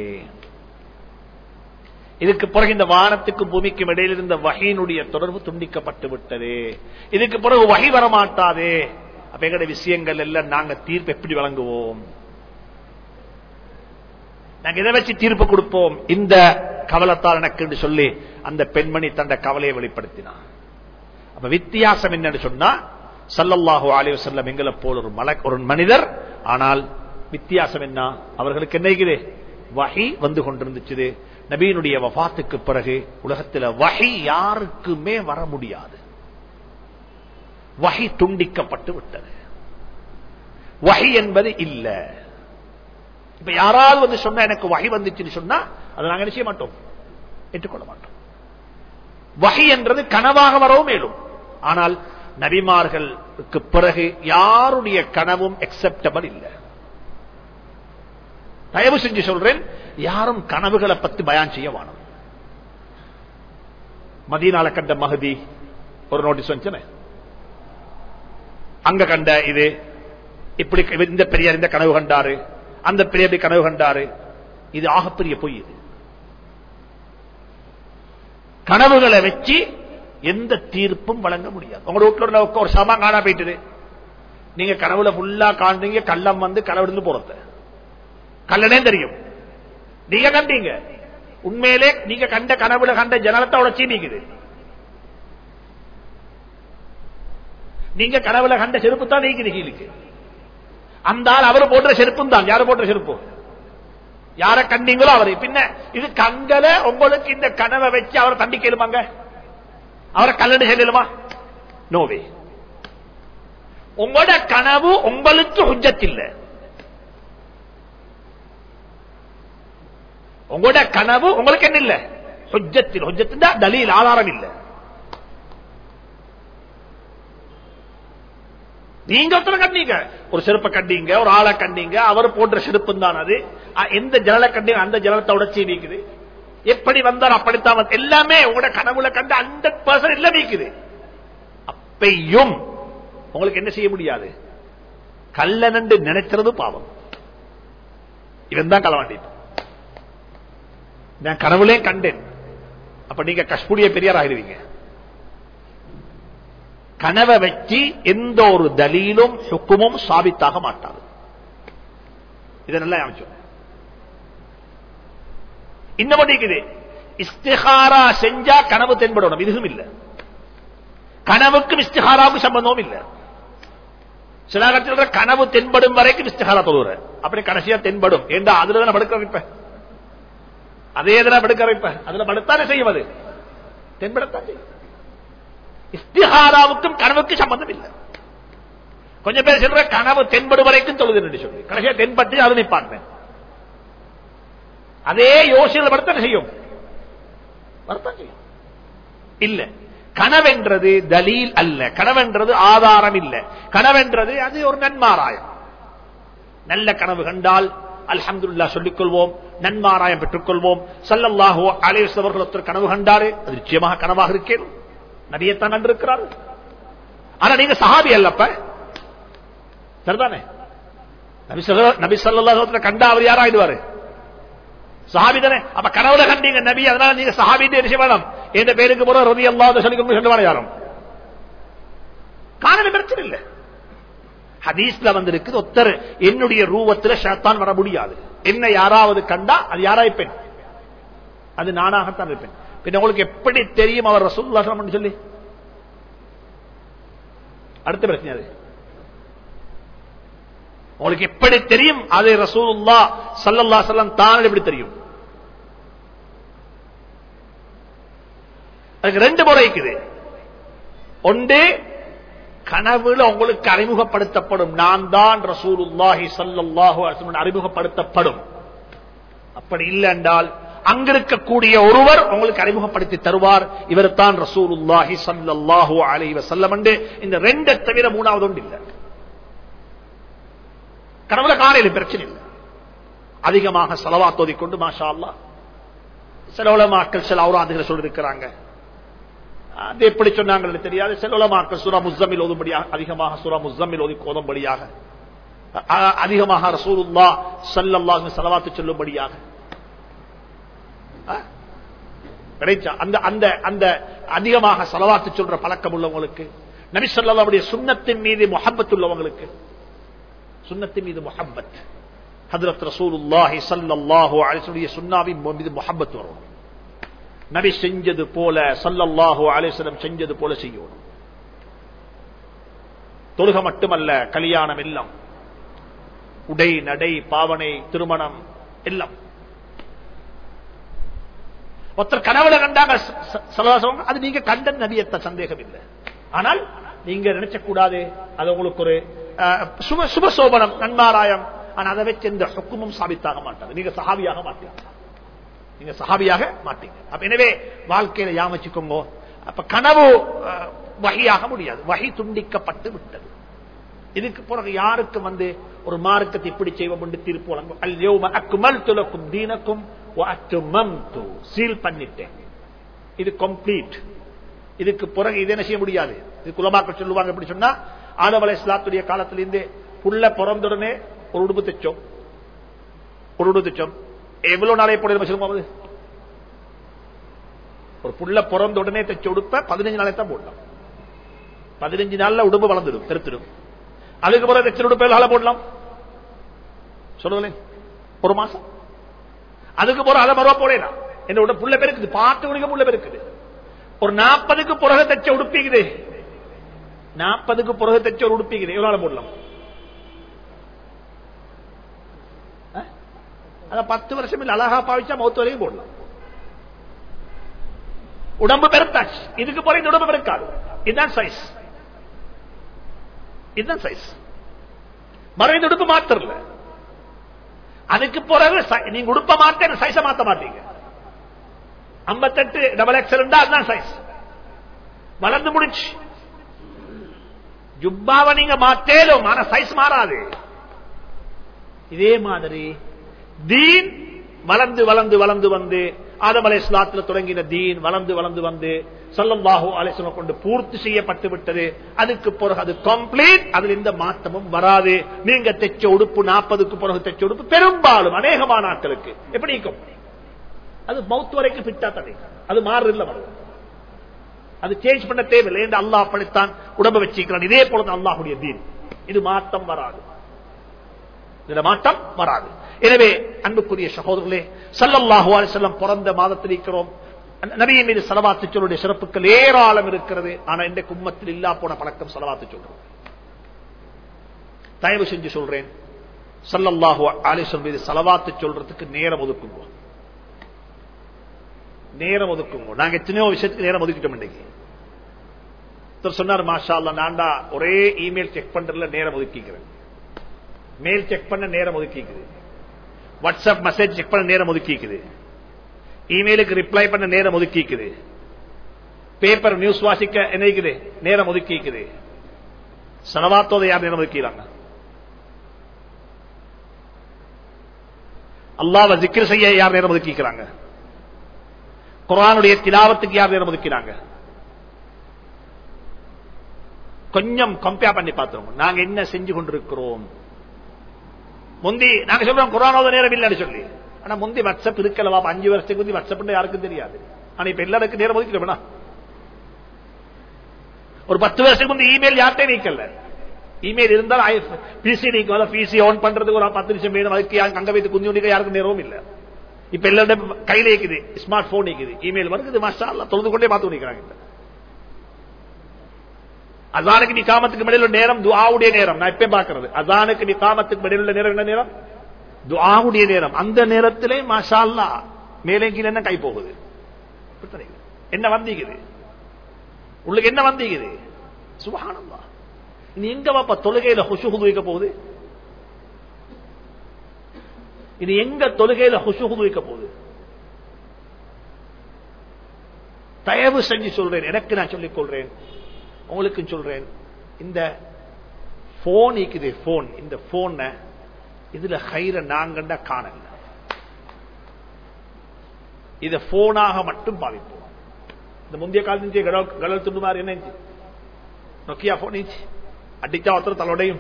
இதுக்கு பிறகு இந்த வானத்துக்கும் பூமிக்கும் இடையில் இருந்த வகையினுடைய தொடர்பு துண்டிக்கப்பட்டு விட்டது இதுக்கு பிறகு வகை வரமாட்டாதே அப்ப எங்களுடைய விஷயங்கள் எல்லாம் நாங்க தீர்ப்பு எப்படி வழங்குவோம் நாங்க இதை வச்சு தீர்ப்பு கொடுப்போம் இந்த கவலத்தால் எனக்கு சொல்லி அந்த பெண்மணி தந்த கவலையை வெளிப்படுத்தினான் அப்ப வித்தியாசம் என்னன்னு சொன்னா சல்லல்லாஹு அலைய செல்லம் எங்களை போல் ஒரு மல ஒரு மனிதர் ஆனால் வித்தியாசம் என்ன அவர்களுக்கு என்ன இருக்குது வகை வந்து கொண்டிருந்துச்சு நபீனுடைய வபாத்துக்கு பிறகு உலகத்தில் வகை யாருக்குமே வர முடியாது வகை துண்டிக்கப்பட்டு விட்டது வகை என்பது இல்ல இப்ப யாராவது வந்து சொன்னா எனக்கு வகை வந்துச்சுன்னு சொன்னா அதை நாங்க நிச்சய மாட்டோம் ஏற்றுக்கொள்ள மாட்டோம் வகை என்றது கனவாக வரவும் மேலும் ஆனால் நபிமார்களுக்கு பிறகு யாருடைய கனவும் அக்செப்டபிள் இல்லை தயவு செஞ்சு சொல்றேன் யாரும் கனவுகளை பத்தி பயான் செய்ய வேணும் மதீனால கண்ட மகதி ஒரு நோட்டீஸ் வந்துச்சு அங்க கண்ட இது இப்படி இந்த பெரியார் இந்த கனவு கண்டாரு அந்த பெரியார் கனவு கண்டாரு இது ஆகப்பெரிய பொய் இது கனவுகளை வச்சு எந்த தீர்ப்பும் வழங்க முடியாது உங்க வீட்டுல ஒரு சமா காணா போயிட்டு நீங்க கனவுல ஃபுல்லா காண்றீங்க கள்ளம் வந்து கனவுல போறது கல்லனே தெரியும் நீங்க கண்டீங்க உண்மையிலே நீங்க கண்ட கனவுல கண்ட ஜனலத்தை உடச்சி நீக்குது நீங்க கனவுல கண்ட செருப்பு தான் நீக்குது கீழுக்கு அந்த ஆள் அவர் போடுற செருப்பும் தான் யாரு போடுற செருப்பு யார கண்டீங்களோ அவரு பின்ன இது கங்கல உங்களுக்கு இந்த கனவை வச்சு அவரை தண்டிக்கலுமாங்க அவரை கல்லணை செல்லலுமா நோவே உங்களோட கனவு உங்களுக்கு ஹுஜத்தில்லை உங்களோட கனவு உங்களுக்கு என்ன இல்ல ஹுஜத்தில் ஹுஜத்தின் தலீல் ஆதாரம் இல்ல நீங்க ஒருத்தர கண்டீங்க ஒரு செருப்பை கண்டீங்க ஒரு ஆளை கண்டீங்க அவர் போன்ற செருப்பு தான் அது எந்த ஜனலை கண்டீங்க அந்த ஜனலத்தை உடச்சி நீக்குது எப்படி வந்தார் அப்படித்தான் வந்து எல்லாமே உங்களோட கனவுல கண்டு ஹண்ட்ரட் பர்சன்ட் எல்லாம் நீக்குது அப்பையும் உங்களுக்கு என்ன செய்ய முடியாது கல்லனண்டு நினைக்கிறது பாவம் இவன் தான் களவாண்டி நான் கனவுலையும் கண்டேன் அப்ப நீங்க கஷ்புடிய பெரியார் ஆகிடுவீங்க கனவை வச்சு எந்த ஒரு தலீலும் சுக்குமும் சாபித்தாக மாட்டாது இதை நல்லா அமைச்சோம் இன்னும் இருக்குது இஸ்திஹாரா செஞ்சா கனவு தென்படணும் இதுவும் இல்ல கனவுக்கும் இஸ்திஹாராவுக்கும் சம்பந்தமும் இல்ல சில கட்சியில் கனவு தென்படும் வரைக்கும் இஸ்திஹாரா தொழுற அப்படி கடைசியா தென்படும் ஏண்டா அதுல தானே படுக்க வைப்பேன் அதே இதில் படுக்க வைப்பேன் அதுல படுத்தானே செய்யும் அது தென்படத்தான் செய்யும் இஸ்திஹாராவுக்கும் கனவுக்கும் சம்பந்தம் இல்லை கொஞ்சம் பேர் சொல்ற கனவு தென்படும் வரைக்கும் தொழுது சொல்லி கடைசியா தென்பட்டு அது நிப்பாட்டேன் அதே யோசனையில் படுத்தானே செய்யும் வரத்தான் செய்யும் இல்ல கனவென்றது தலீல் அல்ல கனவென்றது ஆதாரம் இல்ல கனவென்றது அது ஒரு நன்மாராயம் நல்ல கனவு கண்டால் அல்ஹம்துல்லா சொல்லிக் கொள்வோம் நன்மாராயம் பெற்றுக் கொள்வோம் சல்லல்லாஹோ அலேஸ்வர்கள் ஒருத்தர் கனவு கண்டாரு அது நிச்சயமாக கனவாக இருக்கேன் நபியத்தான் கண்டிருக்கிறார் ஆனா நீங்க சஹாபி அல்லப்ப சரிதானே நபி சல்லா கண்டா அவர் யாராயிடுவாரு சஹாபி தானே அப்ப கனவுல கண்டீங்க நபி அதனால நீங்க சஹாபி என்ன வேணும் எந்த பேருக்கு போற ரவி அல்லாத சொல்லிக்கொண்டு சொல்லுவான யாரும் காரணம் பிரச்சனை இல்லை ஹதீஸ்ல வந்திருக்கு ஒத்தர் என்னுடைய ரூபத்தில் ஷேத்தான் வர முடியாது என்ன யாராவது கண்டா அது யாரா இருப்பேன் அது நானாகத்தான் இருப்பேன் பின்ன உங்களுக்கு எப்படி தெரியும் அவர் ரசூல்லா சொல்லி அடுத்த பிரச்சனை அது உங்களுக்கு எப்படி தெரியும் அது ரசூலுல்லா சல்லல்லா சல்லம் தான் எப்படி தெரியும் அதுக்கு ரெண்டு முறை இருக்குது ஒன்று கனவுல உங்களுக்கு அறிமுகப்படுத்தப்படும் நான் தான் ரசூலுல்லாஹி சல்லல்லாஹு அலைஹி அறிமுகப்படுத்தப்படும் அப்படி இல்லை என்றால் அங்கிருக்கக்கூடிய ஒருவர் உங்களுக்கு அறிமுகப்படுத்தி தருவார் இவர் தான் ரசூலுல்லாஹி சல்லல்லாஹு அலைஹி வஸல்லம் என்று இந்த ரெண்டை தவிர மூணாவது ஒன்று இல்லை கனவுல காலையில் பிரச்சனை இல்லை அதிகமாக செலவாத்தோதி கொண்டு மாஷா அல்லா சில உலமாக்கள் சில அவுராதுகளை சொல்லியிருக்கிறாங்க அது எப்படி சொன்னாங்க தெரியாது சில உலமாக்கள் சுரா முஸ்தமில் ஓதும்படியாக அதிகமாக சுரா முஸ்தமில் ஓதி ஓதும்படியாக அதிகமாக ரசூலுல்லா சல்லல்லாஹு செலவாத்து சொல்லும்படியாக கிடைச்சா அந்த அந்த அந்த அதிகமாக செலவாத்து சொல்ற பழக்கம் உள்ளவங்களுக்கு நபி சொல்லாவுடைய சுண்ணத்தின் மீது முகப்பத் உள்ளவங்களுக்கு சுண்ணத்தின் மீது முஹப்பத் ஹதரத் ரசூலுல்லாஹி ஸல்லல்லாஹு அலைஹி வஸல்லம் சுன்னாவின் மீது முஹப்பத் வரும் நபி செஞ்சது போல ஸல்லல்லாஹு அலைஹி வஸல்லம் செஞ்சது போல செய்யணும் தொழுக மட்டுமல்ல கல்யாணம் எல்லாம் உடை நடை பாவனை திருமணம் எல்லாம் ஒருத்தர் கனவுல கண்டாங்க அது நீங்க கண்ட நபியத்த சந்தேகம் இல்லை ஆனால் நீங்க நினைச்ச கூடாது அது உங்களுக்கு ஒரு சுப சுபசோபனம் நன்மாராயம் ஆனா அதை வச்சு எந்த ஹுக்குமும் சாபித்தாக மாட்டாங்க நீங்க சஹாபியாக மாட்டீங்க நீங்க சஹாபியாக மாட்டீங்க அப்ப எனவே வாழ்க்கையில யாமச்சுக்கோங்க அப்ப கனவு வகையாக முடியாது வகை துண்டிக்கப்பட்டு விட்டது இதுக்கு பிறகு யாருக்கு வந்து ஒரு மார்க்கத்தை இப்படி செய்வோம் என்று தீர்ப்பு வழங்கும் அல்யோம அக்குமல் துலக்கும் தீனக்கும் சீல் பண்ணிட்டேன் இது கம்ப்ளீட் இதுக்கு பிறகு இது என்ன செய்ய முடியாது இது குலமாக்கள் சொல்லுவாங்க எப்படி சொன்னா ஆதவலை இஸ்லாத்துடைய காலத்திலிருந்து புள்ள பிறந்துடனே ஒரு உடுப்பு தைச்சோம் ஒரு உடுப்பு தைச்சோம் எவ்வளவு நாளை போட சொல்லும்போது ஒரு புள்ள பிறந்த உடனே தைச்ச உடுப்ப பதினஞ்சு நாளை தான் போடலாம் பதினஞ்சு நாள்ல உடுப்பு வளர்ந்துடும் பெருத்திடும் அதுக்கு பிறகு தைச்ச உடுப்பு எவ்வளவு போடலாம் சொல்லுங்களேன் ஒரு மாசம் அதுக்கு பிறகு அதை மறுவா போடலாம் என்னோட புள்ள பெருக்குது பாட்டு குடிக்க புள்ள பெருக்குது ஒரு நாற்பதுக்கு பிறகு தைச்ச உடுப்பிக்குது நாற்பதுக்கு பிறகு தைச்ச ஒரு உடுப்பிக்குது எவ்வளவு நாள் போடலாம் அத பத்து வருஷம் இல்ல அழகா பாவிச்சா மௌத்து வரைக்கும் போடலாம் உடம்பு பெருத்தாச்சு இதுக்கு பிறகு இந்த உடம்பு பெருக்காது இதுதான் சைஸ் இதுதான் சைஸ் மறைந்த உடுப்பு மாத்திரல அதுக்கு பிறகு நீங்க உடுப்ப மாத்த சைஸ மாத்த மாட்டீங்க ஐம்பத்தெட்டு டபுள் எக்ஸல் அதுதான் சைஸ் வளர்ந்து முடிச்சு ஜுப்பாவை நீங்க மாத்தேலும் ஆனா சைஸ் மாறாது இதே மாதிரி தீன் வளர்ந்து வளர்ந்து வளர்ந்து வந்து ஆதம் அலை இஸ்லாத்தில் தொடங்கின தீன் வளர்ந்து வளர்ந்து வந்து சல்லல்லாஹு அலிஸ்லம் கொண்டு பூர்த்தி செய்யப்பட்டு விட்டது அதுக்கு பிறகு அது கம்ப்ளீட் அதுல எந்த மாற்றமும் வராது நீங்க தைச்ச உடுப்பு நாற்பதுக்கு பிறகு தைச்ச உடுப்பு பெரும்பாலும் அநேகமான ஆட்களுக்கு எப்படி இருக்கும் அது மவுத்து வரைக்கும் ஃபிட்டா தடை அது மாறுல வரும் அது சேஞ்ச் பண்ண தேவையில்லை என்று அல்லாஹ் அப்படித்தான் உடம்பு வச்சிருக்கிறான் இதே போல அல்லாஹுடைய தீன் இது மாற்றம் வராது இதுல மாற்றம் வராது எனவே அன்புக்குரிய சகோதரர்களே சல்லல்லாஹு செல்லம் பிறந்த மாதத்தில் இருக்கிறோம் நபியின் மீது செலவாத்து சொல்லுடைய சிறப்புகள் ஏராளம் இருக்கிறது ஆனா இந்த கும்மத்தில் இல்லா போன பழக்கம் செலவாத்து சொல்றோம் தயவு செஞ்சு சொல்றேன் சல்லல்லாஹு ஆலிசன் மீது செலவாத்து சொல்றதுக்கு நேரம் ஒதுக்குங்க நேரம் ஒதுக்குங்க நாங்க எத்தனையோ விஷயத்துக்கு நேரம் ஒதுக்கிட்டோம் இன்னைக்கு சொன்னார் மாஷா நான்டா ஒரே இமெயில் செக் பண்றதுல நேரம் ஒதுக்கிக்கிறேன் மெயில் செக் பண்ண நேரம் ஒதுக்கிக்குது வாட்ஸ்அப் மெசேஜ் செக் பண்ண நேரம் ஒதுக்கிக்குது இமெயிலுக்கு ரிப்ளை பண்ண நேரம் ஒதுக்கிக்குது பேப்பர் நியூஸ் வாசிக்க என்ன நேரம் ஒதுக்கிக்குது சனவாத்தோத யார் நேரம் ஒதுக்கிறாங்க அல்லாவ ஜிக்கிர செய்ய யார் நேரம் ஒதுக்கிக்கிறாங்க குரானுடைய திலாவத்துக்கு யார் நேரம் ஒதுக்கிறாங்க கொஞ்சம் கம்பேர் பண்ணி பார்த்துருவோம் நாங்க என்ன செஞ்சு கொண்டிருக்கிறோம் முந்தி நாங்க சொல்றோம் குரானோத நேரம் இல்லைன்னு சொல்லி ஆனா முந்தி வாட்ஸ்அப் இருக்கலவா அஞ்சு வருஷத்துக்கு முந்தி வாட்ஸ்அப் யாருக்கும் தெரியாது ஆனா இப்ப எல்லாருக்கும் நேரம் ஒதுக்கிட்டோம்னா ஒரு பத்து வருஷத்துக்கு முந்தைய இமெயில் யார்கிட்ட நீக்கல இமெயில் இருந்தால் பிசி நீக்க பிசி ஆன் பண்றதுக்கு ஒரு பத்து நிமிஷம் வேணும் அதுக்கு யாருக்கு அங்க வைத்து குஞ்சு குண்டிக்க யாருக்கும் நேரமும் இல்ல இப்ப எல்லாரும் கையில இருக்குது ஸ்மார்ட் போன் இருக்குது இமெயில் வருது மாஸ்டா அல்ல தொழுது கொண்டே மாத்து பண்ணிக்கிறாங்க அதானுக்கு நீ காமத்துக்கு இடையில நேரம் துஆவுடைய நேரம் நான் எப்பயும் பாக்குறது அதானுக்கு நீ காமத்துக்கு இடையில உள்ள நேரம் என்ன நேரம் துஆவுடைய நேரம் அந்த நேரத்திலே மாஷா அல்லா மேலே கீழே என்ன கை போகுது என்ன வந்தீங்குது உங்களுக்கு என்ன வந்தீங்குது சுபஹானல்லா நீ எங்க வாப்பா தொழுகையில ஹுஷுஹுது வைக்க போகுது இது எங்க தொழுகையில ஹுஷுஹுது வைக்க போகுது தயவு செஞ்சு சொல்றேன் எனக்கு நான் சொல்லிக் கொள்றேன் உங்களுக்கு சொல்றேன் இந்த போன் இருக்குது போன் இந்த போன இதுல ஹைர நாங்கண்டா காணல இத போனாக மட்டும் பாவிப்போம் இந்த முந்தைய காலத்து கடல் துண்டு மாதிரி என்ன நொக்கியா போன் இருந்துச்சு அடிச்சா ஒருத்தர் தலோடையும்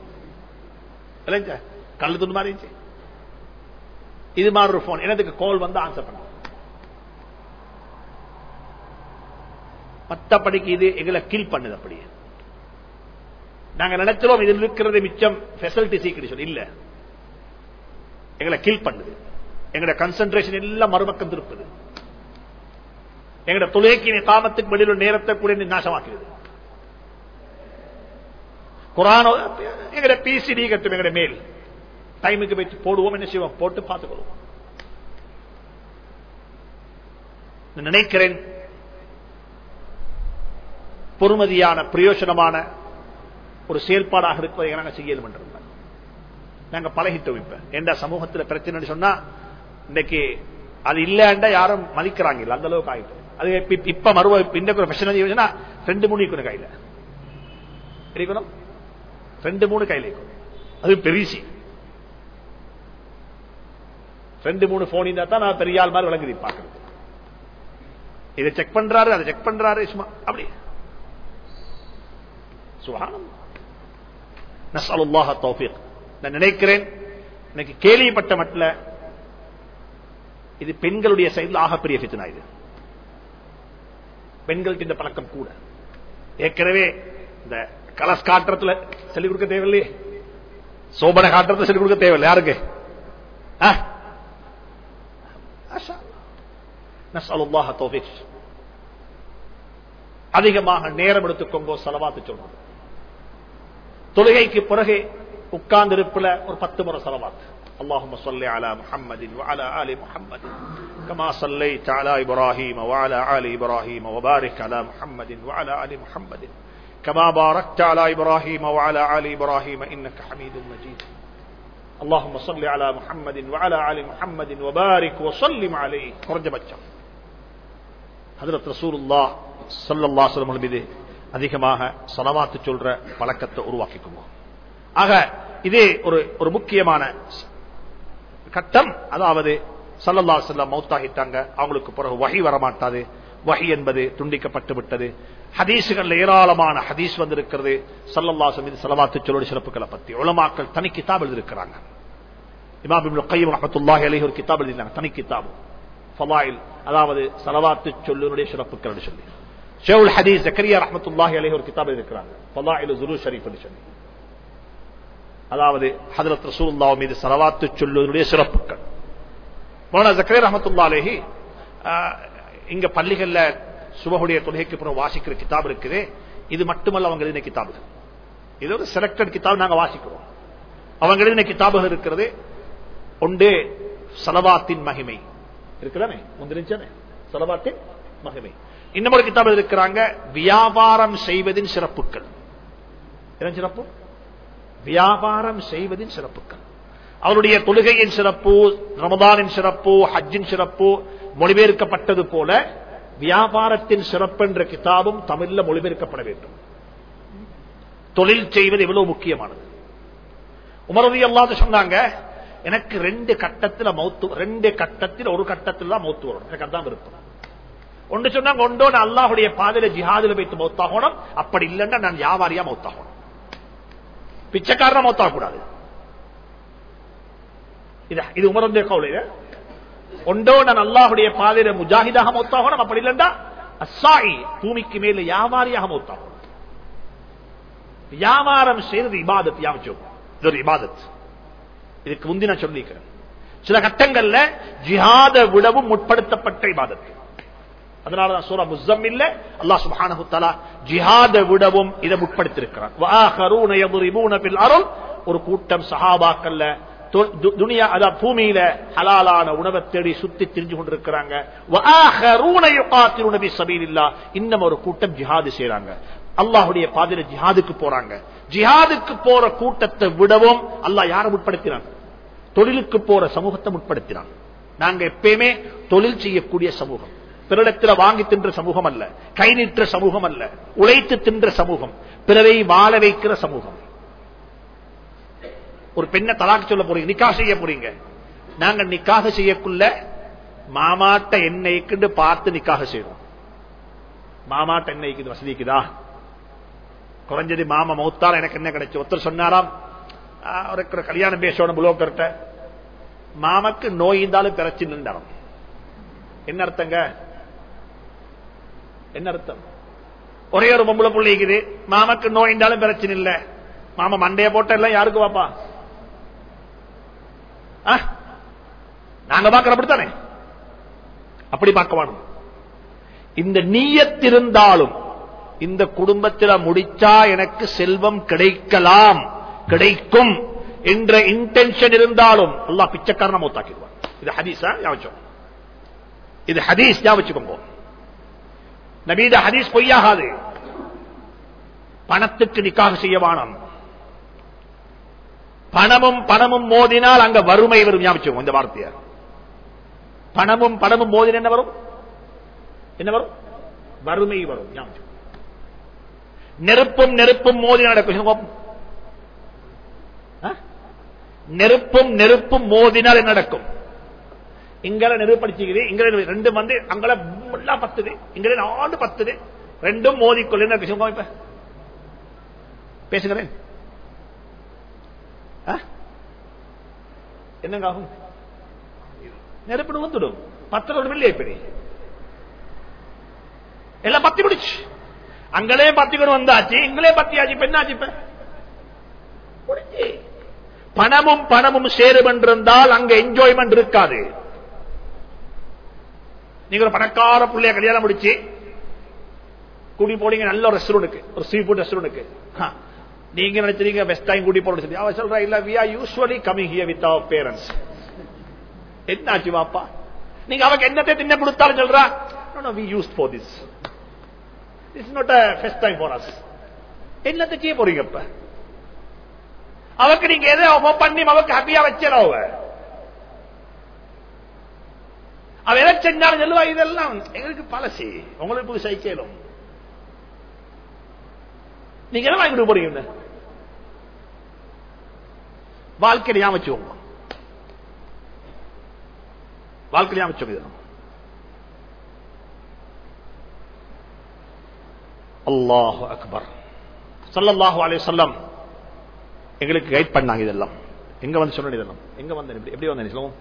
கல் துண்டு மாதிரி இருந்துச்சு இது மாதிரி ஒரு போன் எனக்கு கால் வந்து ஆன்சர் பண்ண மத்தபடிக்கு இது எங்களை கில் பண்ணுது அப்படியே நாங்க நினைச்சோம் இதில் இருக்கிறது மிச்சம் பெசிலிட்டி சீக்கிரம் சொல்லி இல்ல எங்களை கில் பண்ணுது எங்களோட கன்சன்ட்ரேஷன் எல்லாம் மறுபக்கம் திருப்புது எங்களோட தொலைக்கினை காமத்துக்கு வெளியில் நேரத்தை கூட நாசமாக்குது குரானோ எங்கட பிசிடி கட்டும் எங்கட மேல் டைமுக்கு வச்சு போடுவோம் என்ன செய்வோம் போட்டு பார்த்துக்கொள்வோம் நினைக்கிறேன் பொறுமதியான பிரயோசனமான ஒரு செயல்பாடாக இருப்பதை நாங்கள் செய்யலும் என்றிருந்தோம் நாங்க பழகிட்டோம் இப்ப எந்த சமூகத்தில் பிரச்சனை சொன்னா இன்னைக்கு அது இல்லைன்னா யாரும் மதிக்கிறாங்க இல்ல அந்த அளவுக்கு ஆகிட்டு அது இப்ப மறுவ இன்னைக்கு ஒரு பிரச்சனை ரெண்டு மூணு இருக்கணும் கையில இருக்கணும் ரெண்டு மூணு கையில இருக்கணும் அது பெரிசி ரெண்டு மூணு போன் இருந்தா தான் நான் பெரிய ஆள் மாதிரி விளங்குது பாக்குறது இதை செக் பண்றாரு அதை செக் பண்றாரு சும்மா அப்படி சுகானம் நஸ்அலுல்லாஹ தௌஃபீக் நான் நினைக்கிறேன் எனக்கு கேள்விப்பட்ட மட்டில் இது பெண்களுடைய சைடில் ஆகப்பெரிய ஃபித்னா இது பெண்களுக்கு இந்த பழக்கம் கூட ஏற்கனவே இந்த கலஸ் காட்டுறதுல சொல்லிக் கொடுக்க தேவையில்லையே சோபனை காட்டுறதுல சொல்லிக் கொடுக்க தேவையில்லை யாருக்கு நஸ்அலுல்லாஹ தௌஃபீக் அதிகமாக நேரம் எடுத்துக்கொங்கோ செலவாத்து சொல்றது தொழுகைக்கு பிறகு உட்கார்ந்து இருப்புல ஒரு பத்து முறை செலவாத்து اللهم صل على محمد وعلى آل محمد كما صليت على إبراهيم وعلى آل إبراهيم وبارك على محمد وعلى آل محمد كما باركت على إبراهيم وعلى آل إبراهيم إنك حميد مجيد اللهم صل على محمد وعلى آل محمد وبارك وسلم عليه خرج بچا حضرت رسول الله சல்லல்லா சொல்லம் மீது அதிகமாக சலவாத்து சொல்ற பழக்கத்தை உருவாக்கிக்குவோம் ஆக இது ஒரு ஒரு முக்கியமான கட்டம் அதாவது சல்லல்லா செல்லம் மௌத்தாகிட்டாங்க அவங்களுக்கு பிறகு வகை வரமாட்டாது வகை என்பது துண்டிக்கப்பட்டு விட்டது ஹதீசுகள் ஏராளமான ஹதீஸ் வந்திருக்கிறது சல்லல்லா மீது சலவாத்து சொல்லோட சிறப்புகளை பத்தி உலமாக்கள் தனி கிதாப் எழுதியிருக்கிறாங்க இமாம் கையம் அஹமத்துல்லாஹி அலி ஒரு கிதாப் எழுதினாங்க தனி கிதாபு ஃபலாயில் அதாவது சலவாத்து சொல்லுடைய சிறப்புகள் சொல்லி ஷேவுல் ஹதீஸ் ஜக்கரியா ரஹமத்துல்லாஹி அலைஹி ஒரு கிதாப் இருக்கிறாங்க ஃபலாயிலு ஜுரு ஷரீஃப் சொல்லி அதாவது ஹதரத் ரசூலுல்லாஹ் மீது சலவாத்து சொல்லுவதனுடைய சிறப்புகள் மௌலானா ஜக்கரியா ரஹமத்துல்லா அலைஹி இங்க பள்ளிகள்ல சுபகுடைய தொழுகைக்கு பிறகு வாசிக்கிற கிதாப் இருக்குது இது மட்டுமல்ல அவங்க எழுதின கிதாபுகள் இது ஒரு செலக்டட் கிதாப் நாங்க வாசிக்கிறோம் அவங்க எழுதின கிதாபுகள் இருக்கிறது ஒன்று சலவாத்தின் மகிமை இருக்குதானே முந்திரிச்சானே சலவாத்தின் மகிமை இன்னொரு கிதாப் இருக்கிறாங்க வியாபாரம் செய்வதின் சிறப்புகள் என்ன சிறப்பு வியாபாரம் செய்வதின் சிறப்புகள் அவருடைய தொழுகையின் சிறப்பு ரமதானின் சிறப்பு ஹஜ்ஜின் சிறப்பு மொழிபெயர்க்கப்பட்டது போல வியாபாரத்தின் சிறப்பு என்ற கிதாபும் தமிழ்ல மொழிபெயர்க்கப்பட வேண்டும் தொழில் செய்வது எவ்வளவு முக்கியமானது உமரதி அல்லாத சொன்னாங்க எனக்கு ரெண்டு கட்டத்தில் மௌத்து ரெண்டு கட்டத்தில் ஒரு கட்டத்தில் தான் மௌத்து வரும் எனக்கு அதான் விருப்பம் ஒன்று சொன்னாங்க ஒன்றோ நான் அல்லாஹுடைய பாதையில ஜிஹாதில வைத்து மௌத்தாகணும் அப்படி இல்லைன்னா நான் வியாபாரியா மௌத்தாகணும் பிச்சைக்காரனா மௌத்தாக கூடாது இது இது உமரந்தே கவுளையில ஒன்றோ நான் அல்லாஹுடைய பாதையில முஜாஹிதாக மௌத்தாகணும் அப்படி இல்லைண்டா அஸ்ஸாயி பூமிக்கு மேல வியாபாரியாக மௌத்தாகணும் வியாபாரம் செய்யறது இபாதத் யாவச்சோம் இது ஒரு இபாதத் இதுக்கு முந்தி நான் சொல்லிக்கிறேன் சில கட்டங்கள்ல ஜிஹாத விடவும் முற்படுத்தப்பட்ட இபாதத்து அதனாலதான் சூரா முஸ்ஸம்மில்ல அல்லாஹ் சுப்ஹானஹு தஆலா ஜிஹாத விடவும் இதை முற்படுத்தியிருக்கிறார் வஆகரூன யضربون بالارض ஒரு கூட்டம் சஹாபாக்கள்ல து- து- துனியா அதாவது பூமியில ஹலாலான உணவை தேடி சுத்தி திரிஞ்சு கொண்டிருக்கிறாங்க வஆகரூன யுகாத்திலூன ஃபீ ஸபீலில்லாஹ் இன்னும் ஒரு கூட்டம் ஜிஹாது செய்றாங்க அல்லாஹ்வுடைய பாதையில ஜிஹாதுக்கு போறாங்க ஜிஹாதுக்கு போற கூட்டத்தை விடவும் அல்லாஹ் யாரை முற்படுத்தினான் தொழிலுக்கு போற சமூகத்தை முற்படுத்தினான் நாங்க எப்பயுமே தொழில் செய்யக்கூடிய சமூகம் பிறரிடத்துல வாங்கி தின்ற சமூகம் அல்ல கை நீற்ற சமூகம் அல்ல உழைத்து தின்ற சமூகம் பிறரை வாழ வைக்கிற சமூகம் ஒரு பெண்ணை தலாக்கு சொல்ல போறீங்க நிக்காக செய்ய போறீங்க நாங்க நிக்காக செய்யக்குள்ள மாமாட்ட எண்ணெய்க்குன்னு பார்த்து நிக்காக செய்வோம் மாமாட்ட எண்ணெய்க்கு வசதிக்குதா குறைஞ்சது மாமா மௌத்தால எனக்கு என்ன கிடைச்சு ஒருத்தர் சொன்னாராம் ஆ, அவருக்கு ஒரு கல்யாணம் பேசணும் புலோக்கர்கிட்ட மாமக்கு நோய் இருந்தாலும் பிரச்சனை என்ன அர்த்தங்க என்ன அர்த்தம் ஒரே ஒரு பொம்பளை புள்ளி இருக்குது மாமக்கு நோய் இருந்தாலும் பிரச்சனை இல்ல மாமா மண்டைய போட்ட எல்லாம் யாருக்கு வாப்பா ஆ? நாங்க பார்க்கிற அப்படித்தானே அப்படி பார்க்க வேணும் இந்த நீயத்திருந்தாலும் இந்த குடும்பத்தில் முடிச்சா எனக்கு செல்வம் கிடைக்கலாம் கிடைக்கும் என்ற இன்டென்ஷன் இருந்தாலும் அல்லாஹ் பிச்சைக்காரன மூத்தாக்கிடுவான் இது ஹதீஸா ஞாபகம் இது ஹதீஸ் ஞாபகம் நபீத ஹதீஸ் பொய்யாகாது பணத்துக்கு நிக்காக செய்ய வானம் பணமும் பணமும் மோதினால் அங்க வறுமை வரும் ஞாபகம் இந்த வார்த்தைய பணமும் பணமும் மோதின என்ன வரும் என்ன வரும் வறுமை வரும் ஞாபகம் நெருப்பும் நெருப்பும் மோதி நடக்கும் ஆ? நெருப்பும் நெருப்பும் மோதினால் என்ன நடக்கும் இங்கல நெருப்படிச்சுக்குது இங்க ரெண்டு வந்து அங்கல எல்லாம் பத்துது இங்க நாலு பத்துது ரெண்டும் மோதிக்கொள்ள என்ன விஷயம் இப்ப பேசுகிறேன் ஆ? என்னங்க ஆகும் நெருப்பு வந்துடும் பத்து ஒரு இல்லையா இப்படி எல்லாம் பத்தி பிடிச்சு அங்களே பத்திக்கணும் வந்தாச்சு இங்களே பத்தியாச்சு இப்ப என்னாச்சு இப்ப முடிஞ்சு. பணமும் பணமும் சேரும் என்றிருந்தால் அங்க என்ஜாய்மெண்ட் இருக்காது நீங்க ஒரு பணக்கார பிள்ளைய கல்யாணம் முடிச்சு கூடி போனீங்க நல்ல ஒரு ரெஸ்டாரண்ட்டுக்கு ஒரு சீ ஃபுட் ரெஸ்டாரண்ட்டுக்கு நீங்க நினைச்சீங்க பெஸ்ட் டைம் கூட்டி போறது சொல்லி அவ சொல்றா இல்ல we are usually coming here with our parents என்னாச்சு வாப்பா நீங்க அவக்கு என்னத்தை தின்ன கொடுத்தாலும் சொல்றா no we used for this this is not a first time for us என்னத்தை செய்ய போறீங்க இப்ப அவக்கு நீங்க எதை அவ பண்ணி அவக்கு ஹாப்பியா வச்சிடா அவ அவ எதை செஞ்சாலும் சொல்லுவா இதெல்லாம் எங்களுக்கு பழசி உங்களுக்கு புது சைக்கிளும் நீங்க என்ன வாங்கி கொடுக்க போறீங்க வாழ்க்கை ஞாபகம் வச்சுக்கோங்க வாழ்க்கை ஞாபகம் வச்சுக்கோங்க அல்லாஹு அக்பர் சல்லல்லாஹு அலைஹி வஸல்லம் எங்களுக்கு கைட் பண்ணாங்க இதெல்லாம் எங்க வந்து சொன்ன இதெல்லாம் எங்க வந்தேன் எப்படி எப்படி வந்தேன் சொல்லுவோம்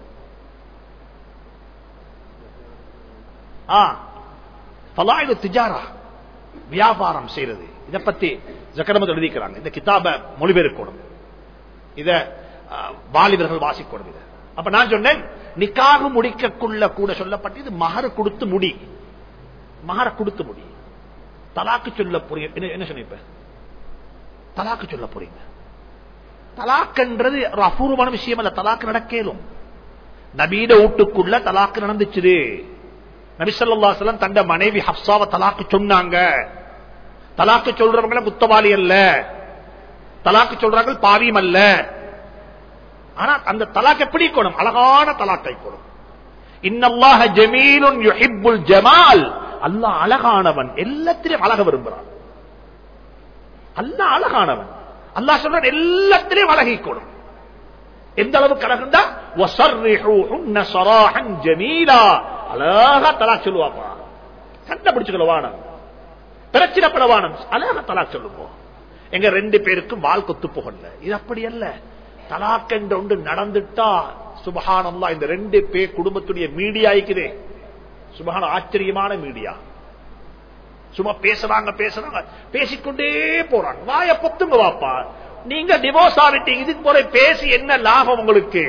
ஆ ஃபலாயிலு திஜாரா வியாபாரம் செய்யறது இதை பத்தி ஜக்கரமத் எழுதிக்கிறாங்க இந்த கிதாப மொழிபெயர்க்கணும் இத ஆ, வாலிபர்கள் வாசிக்கணும் இத அப்ப நான் சொன்னேன் நிக்காக முடிக்கக்குள்ள கூட சொல்லப்பட்டு இது மகர கொடுத்து முடி மகர கொடுத்து முடி தலாக்கு சொல்ல போறீங்க என்ன- என்ன சொன்ன இப்ப தலாக்கு சொல்ல போறீங்க தலாக்குன்றது ஒரு அபூர்வமான விஷயம் அல்ல தலாக்கு நடக்கலும் நபீட வீட்டுக்குள்ள தலாக்கு நடந்துச்சு நபி ஸல்லல்லாஹு அலைஹி வஸல்லம் தந்த மனைவி ஹப்சாவை தலாக்கு சொன்னாங்க தலாக்கு சொல்றவங்க குத்தவாளி அல்ல தலாக்கு சொல்றாங்க பாவியம் அல்ல ஆனா அந்த தலாக் எப்படி இருக்கணும் அழகான தலாக்கை கொடும் இன்னல்லாஹ ஜமீலுன் யுஹிப்புல் ஜமால் அல்லாஹ் அழகானவன் எல்லாத்திலையும் அழக விரும்புறான் அல்லாஹ் அழகானவன் அல்லாஹ் சொல்றான் எல்லாத்திலையும் அழகிக்கணும் எந்த அளவுக்கு அழகுண்டா வஸர்ரிஹூஹுன்ன ஸராஹன் ஜமீலா அழகா தலாக் சொல்லுவாப்பா சண்டை பிடிச்சுக்கல வானம் பிரச்சனைப்பட வானம் அழகா தலாக் சொல்லுவோம் எங்க ரெண்டு பேருக்கும் வால் கொத்து போகல இது அப்படி அல்ல தலாக் என்ற ஒன்று நடந்துட்டா சுபஹானல்லா இந்த ரெண்டு பேர் குடும்பத்துடைய மீடியா இருக்குதே சுபஹான ஆச்சரியமான மீடியா சும்மா பேசுறாங்க பேசுறாங்க பேசிக்கொண்டே போறாங்க வாய பொத்துங்க வாப்பா நீங்க டிவோர்ஸ் ஆகிட்டீங்க இதுக்கு போற பேசி என்ன லாபம் உங்களுக்கு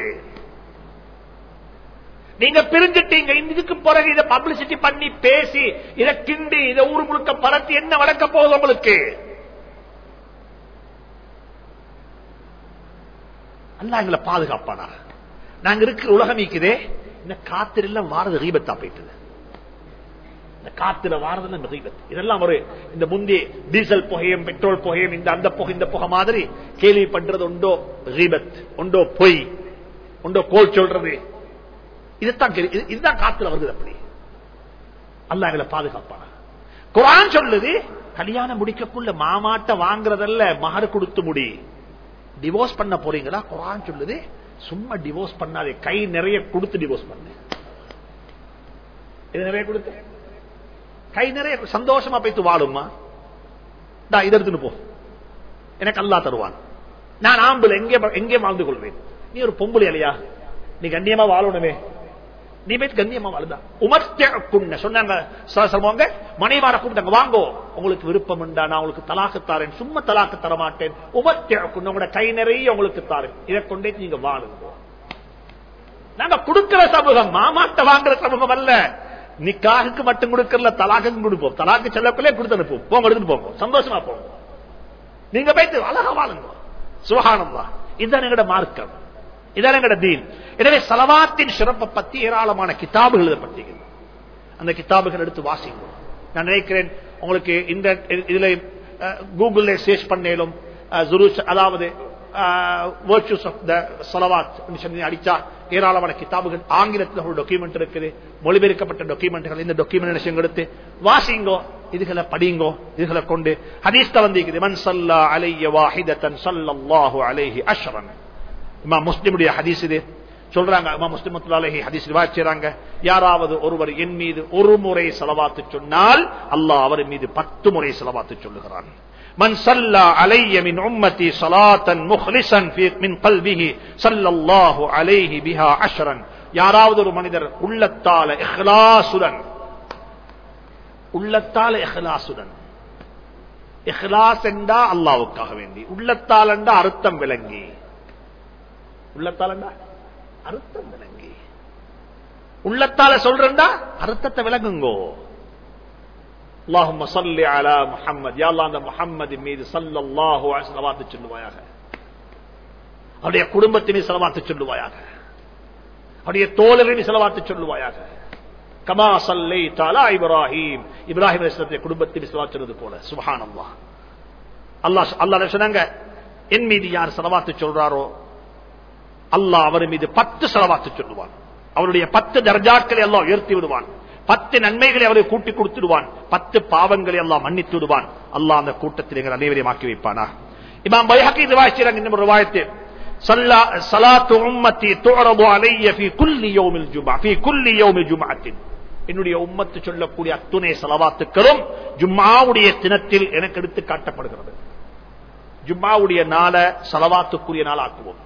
நீங்க பிரிஞ்சிட்டீங்க இதுக்கு பிறகு இதை பப்ளிசிட்டி பண்ணி பேசி இதை கிண்டி இதை ஊர் முழுக்க பரத்தி என்ன வளர்க்க போகுது உங்களுக்கு அல்ல எங்களை பாதுகாப்பானா நாங்க இருக்கிற உலகம் இருக்குதே இந்த காத்திரெல்லாம் வாரது ரீபத்தா போயிட்டுது இந்த காத்துல வாரது இந்த ரீபத் இதெல்லாம் ஒரு இந்த முந்தி டீசல் புகையும் பெட்ரோல் புகையும் இந்த அந்த புகை இந்த புகை மாதிரி கேள்வி பண்றது உண்டோ ரீபத் உண்டோ பொய் உண்டோ கோல் சொல்றது இதுதான் கேள்வி. இது- இதுதான் காத்துல வருது அப்படி அல்ல எங்களை பாதுகாப்பானா குரான் சொல்லுது கல்யாணம் முடிக்கக்குள்ள மாமாட்ட வாங்குறதல்ல மகர் கொடுத்து முடி டிவோர்ஸ் பண்ண போறீங்களா குரான் சொல்லுது சும்மா டிவோர்ஸ் பண்ணாதே கை நிறைய கொடுத்து டிவோர்ஸ் பண்ணு இது நிறைய கொடுத்து கை நிறைய சந்தோஷமா போய்த்து வாழுமா டா இதை எடுத்துன்னு போ எனக்கு அல்லா தருவான் நான் ஆம்புல எங்கே எங்கே வாழ்ந்து கொள்வேன் நீ ஒரு பொம்பளை இல்லையா நீ கண்ணியமா வாழணுமே நீ போய் கண்ணியமா வாழுதா உமர்த்த சொன்னாங்க சொல்லுவாங்க மனைவார கூப்பிட்டாங்க வாங்கோ உங்களுக்கு விருப்பம் உண்டா நான் உங்களுக்கு தலாக்கு தாரேன் சும்மா தலாக்கு தர மாட்டேன் உமர்த்த உங்களோட கை நிறைய உங்களுக்கு தாரேன் இதை கொண்டே நீங்க வாழுங்க நாங்க கொடுக்கிற சமூகம் மாமாட்ட வாங்குற சமூகம் அல்ல நிக்காகுக்கு மட்டும் கொடுக்கறல தலாக்கு கொடுப்போம் தலாக்கு செல்லக்குள்ளே கொடுத்து அனுப்புவோம் போங்க எடுத்துட்டு போங்க சந்தோஷமா போங்க நீங்க போயிட்டு அழகா வாழுங்க சுகானந்தா இதுதான் எங்கட மார்க்கம் இதான் எங்கட தீன் எனவே சலவாத்தின் சிறப்பை பத்தி ஏராளமான கிதாபுகள் எழுதப்பட்டிருக்கிறது அந்த கிதாபுகள் எடுத்து வாசிங்க நான் நினைக்கிறேன் உங்களுக்கு இந்த இதுல கூகுள்ல சர்ச் பண்ணேலும் அதாவது வேர்ச்சுஸ் ஆஃப் த சலவாத் சொல்லி அடிச்சா ஏராளமான கிதாபுகள் ஆங்கிலத்தில் ஒரு டாக்குமெண்ட் இருக்குது மொழிபெயர்க்கப்பட்ட டாக்குமெண்ட்கள் இந்த டாக்குமெண்ட் எடுத்து வாசிங்கோ இதுகளை படிங்கோ இதுகளை கொண்டு ஹதீஸ்ல வந்து மன் சல்லா அலைய வாஹிதத்தன் சல்லல்லாஹு அலைஹி அஷ்ரன் இமா முஸ்லிமுடைய ஹதீஸ் இது சொல்றாங்க இமா முஸ்லிம் அலைஹி ஹதீஸ் செய்றாங்க யாராவது ஒருவர் என் மீது ஒரு முறை செலவாத்து சொன்னால் அல்லாஹ் அவர் மீது பத்து முறை செலவாத்து சொல்லுகிறான் من صلى علي من امتي صلاه مخلصا في من قلبه صلى الله عليه بها عشرا யாராவது ஒரு மனிதர் உள்ளத்தால இஹ்லாசுடன் உள்ளத்தால இஹ்லாசுடன் இஹ்லாஸ் என்றா அல்லாவுக்காக வேண்டி உள்ளத்தால் என்றா அர்த்தம் விளங்கி உள்ளத்தால் என்றா அர்த்தம் விளங்கி உள்ளத்தால சொல்றா அர்த்தத்தை விளங்குங்கோ اللهم صل على محمد يا الله அந்த முஹம்மது மீது ஸல்லல்லாஹு அலைஹி வஸல்லம் சொல்லுவாயாக அவருடைய குடும்பத்தின் மீது ஸலவாத்து சொல்லுவாயாக அவருடைய தோழரின் மீது ஸலவாத்து சொல்லுவாயாக கமா ஸல்லைத அலா இப்ராஹிம் இப்ராஹிம் அலைஹிஸ்ஸலாத்துடைய குடும்பத்தின் மீது ஸலவாத் சொல்றது போல சுப்ஹானல்லாஹ் அல்லாஹ் அல்லாஹ் சொன்னாங்க என் மீது யார் ஸலவாத்து சொல்றாரோ அல்லாஹ் அவர் மீது பத்து ஸலவாத்து சொல்லுவான் அவருடைய பத்து தர்ஜாக்களை அல்லாஹ் உயர்த்தி விடுவான் பத்து நன்மைகளை அவரை கூட்டி கொடுத்துடுவான் பத்து பாவங்களை எல்லாம் மன்னித்து விடுவான் அல்லாஹ் அந்த கூட்டத்தில் எங்கள் அனைவரையும் ஆக்கி வைப்பானா இமாம் பைஹகி ரிவாய்ச்சிறாங்க இன்னும் ரிவாயத்து சலாத்து உம்மத்தி துஅரது அலைய ஃபீ குல்லி யௌமில் ஜும்ஆ ஃபீ குல்லி யௌமி ஜும்ஆத்தின் என்னுடைய உம்மத்து சொல்லக்கூடிய அத்துணை சலவாத்துக்களும் ஜும்மாவுடைய தினத்தில் எனக்கு எடுத்து காட்டப்படுகிறது ஜும்மாவுடைய நாள சலவாத்துக்குரிய நாள் ஆக்குவோம்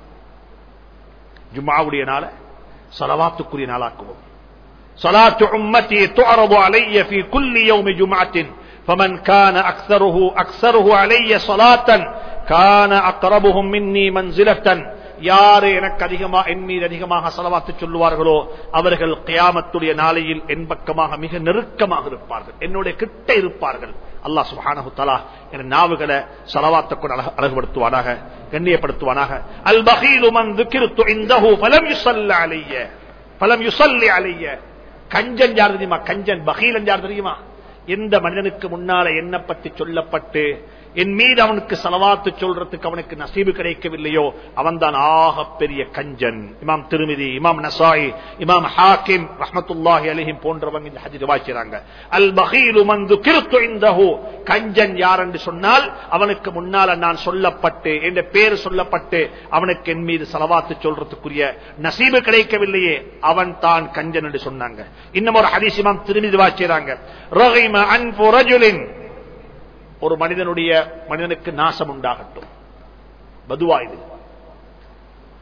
ஜும்மாவுடைய நாள சலவாத்துக்குரிய நாள் ஆக்குவோம் صلاة أمتي تعرض علي في كل يوم جمعة فمن كان أكثره أكثره علي صلاة كان أقربهم مني منزلة யாரு எனக்கு அதிகமா என் மீது அதிகமாக செலவாத்து சொல்லுவார்களோ அவர்கள் கியாமத்துடைய நாளையில் என் பக்கமாக மிக நெருக்கமாக இருப்பார்கள் என்னுடைய கிட்ட இருப்பார்கள் அல்லாஹ் சுஹானஹு தலா என் நாவுகளை செலவாத்த கூட அழகுபடுத்துவானாக கண்ணியப்படுத்துவானாக அல் பகீலு மன் துக்கிருத்து இந்தஹு ஃபலம் யுஸல்ல அலைய ஃபலம் யுஸல்லி அலைய கஞ்சன் யார் தெரியுமா கஞ்சன் பகீலன் யார் தெரியுமா எந்த மனிதனுக்கு முன்னால என்ன பத்தி சொல்லப்பட்டு என் மீது அவனுக்கு செலவாத்து சொல்றதுக்கு அவனுக்கு நசீபு கிடைக்கவில்லையோ அவன் தான் ஆக பெரிய கஞ்சன் இமாம் திருமிதி இமாம் நசாய் இமாம் ஹாக்கிம் ரஹமத்துல்லாஹி அலிஹிம் போன்றவங்க இந்த ஹஜி வாய்க்கிறாங்க அல் பகீலு மந்து கிருத்து இந்தஹு கஞ்சன் யார் என்று சொன்னால் அவனுக்கு முன்னால நான் சொல்லப்பட்டு என்ற பேர் சொல்லப்பட்டு அவனுக்கு என் மீது செலவாத்து சொல்றதுக்குரிய நசீபு கிடைக்கவில்லையே அவன் தான் கஞ்சன் என்று சொன்னாங்க இன்னும் ஒரு ஹதீஸ் இமாம் திருமிதி வாய்க்கிறாங்க ரஹிம அன்பு ரஜுலின் ஒரு மனிதனுடைய மனிதனுக்கு நாசம் உண்டாகட்டும் பதுவா இது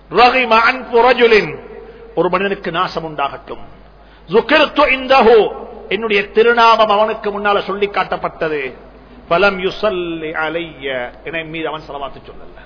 ரகிம அன்பு ரஜுலின் ஒரு மனிதனுக்கு நாசம் உண்டாகட்டும் ذُكِرْتُ عِنْدَهُ என்னுடைய திருநாமம் அவனுக்கு முன்னால சொல்லி காட்டப்பட்டது பலம் யுசல்லி அலைய என மீது அவன் செலவாத்து சொல்லல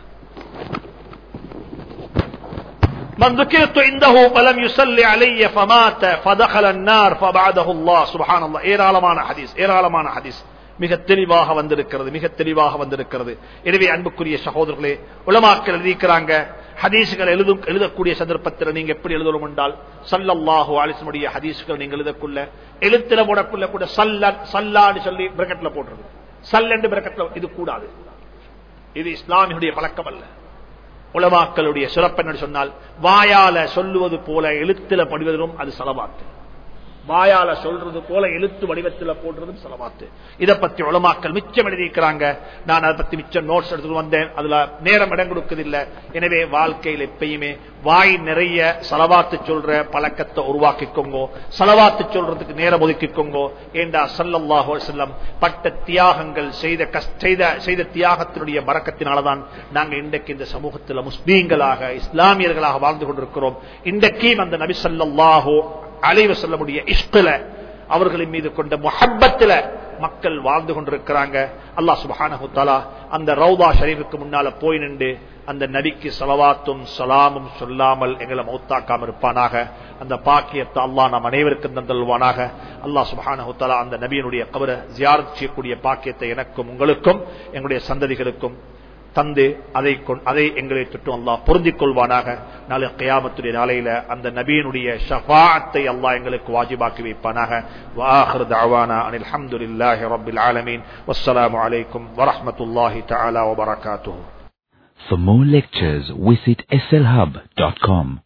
من ذكرت عنده فلم يصلي علي فمات فدخل النار فبعده الله سبحان الله ஏராளமான ஹதீஸ் ஏராளமான ஹதீஸ் மிக தெளிவாக வந்திருக்கிறது மிக தெளிவாக வந்திருக்கிறது எனவே அன்புக்குரிய சகோதரர்களே உலமாக்கள் எழுதிக்கிறாங்க ஹதீசுகள் எழுதும் எழுதக்கூடிய சந்தர்ப்பத்தில் நீங்க எப்படி எழுதணும் என்றால் சல்லல்லாஹு அலிசனுடைய ஹதீசுகள் நீங்க எழுதக்குள்ள எழுத்துல போடக்குள்ள கூட சல்ல சல்லான்னு சொல்லி பிரக்கெட்ல போடுறது சல் என்று பிரக்கெட்ல இது கூடாது இது இஸ்லாமியுடைய பழக்கம் அல்ல உலமாக்களுடைய சிறப்பு என்று சொன்னால் வாயால சொல்லுவது போல எழுத்துல படிவதும் அது செலவாத்து வாயால சொல்றது போல எழுத்து வடிவத்தில் போடுறதும் செலவாத்து இதை பத்தி உலமாக்கள் மிச்சம் எழுதியிருக்கிறாங்க நான் அதை பத்தி மிச்சம் நோட்ஸ் எடுத்துட்டு வந்தேன் அதுல நேரம் இடம் கொடுக்கதில்லை எனவே வாழ்க்கையில் எப்பயுமே வாய் நிறைய செலவாத்து சொல்ற பழக்கத்தை உருவாக்கிக்கோங்கோ செலவாத்து சொல்றதுக்கு நேரம் ஒதுக்கிக்கோங்கோ ஏண்டா சல்லல்லாஹு செல்லம் பட்ட தியாகங்கள் செய்த செய்த செய்த தியாகத்தினுடைய மறக்கத்தினாலதான் நாங்க இன்றைக்கு இந்த சமூகத்தில் முஸ்லீம்களாக இஸ்லாமியர்களாக வாழ்ந்து கொண்டிருக்கிறோம் இன்றைக்கும் அந்த நபி சல்லாஹோ அலைவ சொல்லக்கூடிய இஷ்கில அவர்களின் மீது கொண்ட முஹப்பத்தில மக்கள் வாழ்ந்து கொண்டிருக்கிறாங்க அல்லா சுபானஹுத்தாலா அந்த ரவுதா ஷரீஃபுக்கு முன்னால போய் நின்று அந்த நபிக்கு சலவாத்தும் சலாமும் சொல்லாமல் எங்களை மௌத்தாக்காம இருப்பானாக அந்த பாக்கியத்தை அல்லா நாம் அனைவருக்கும் தந்தல்வானாக அல்லா சுபானஹுத்தாலா அந்த நபியினுடைய கபரை ஜியாரத் செய்யக்கூடிய பாக்கியத்தை எனக்கும் உங்களுக்கும் எங்களுடைய சந்ததிகளுக்கும் தந்து அதை அதை எங்களை தொட்டு அல்லாஹ் பொருந்திக் கொள்வானாக நாளை கயாமத்துடைய நாளையில அந்த நபியினுடைய ஷஃபாத்தை அல்லாஹ் எங்களுக்கு வாஜிபாக்கி வைப்பானாக வாஹர் தாவானா அனில் அல்ஹம்துலில்லாஹி ரப்பில் ஆலமீன் வஸ்ஸலாமு அலைக்கும் வரஹ்மத்துல்லாஹி தஆலா வபரகாத்துஹு For more lectures, visit slhub.com.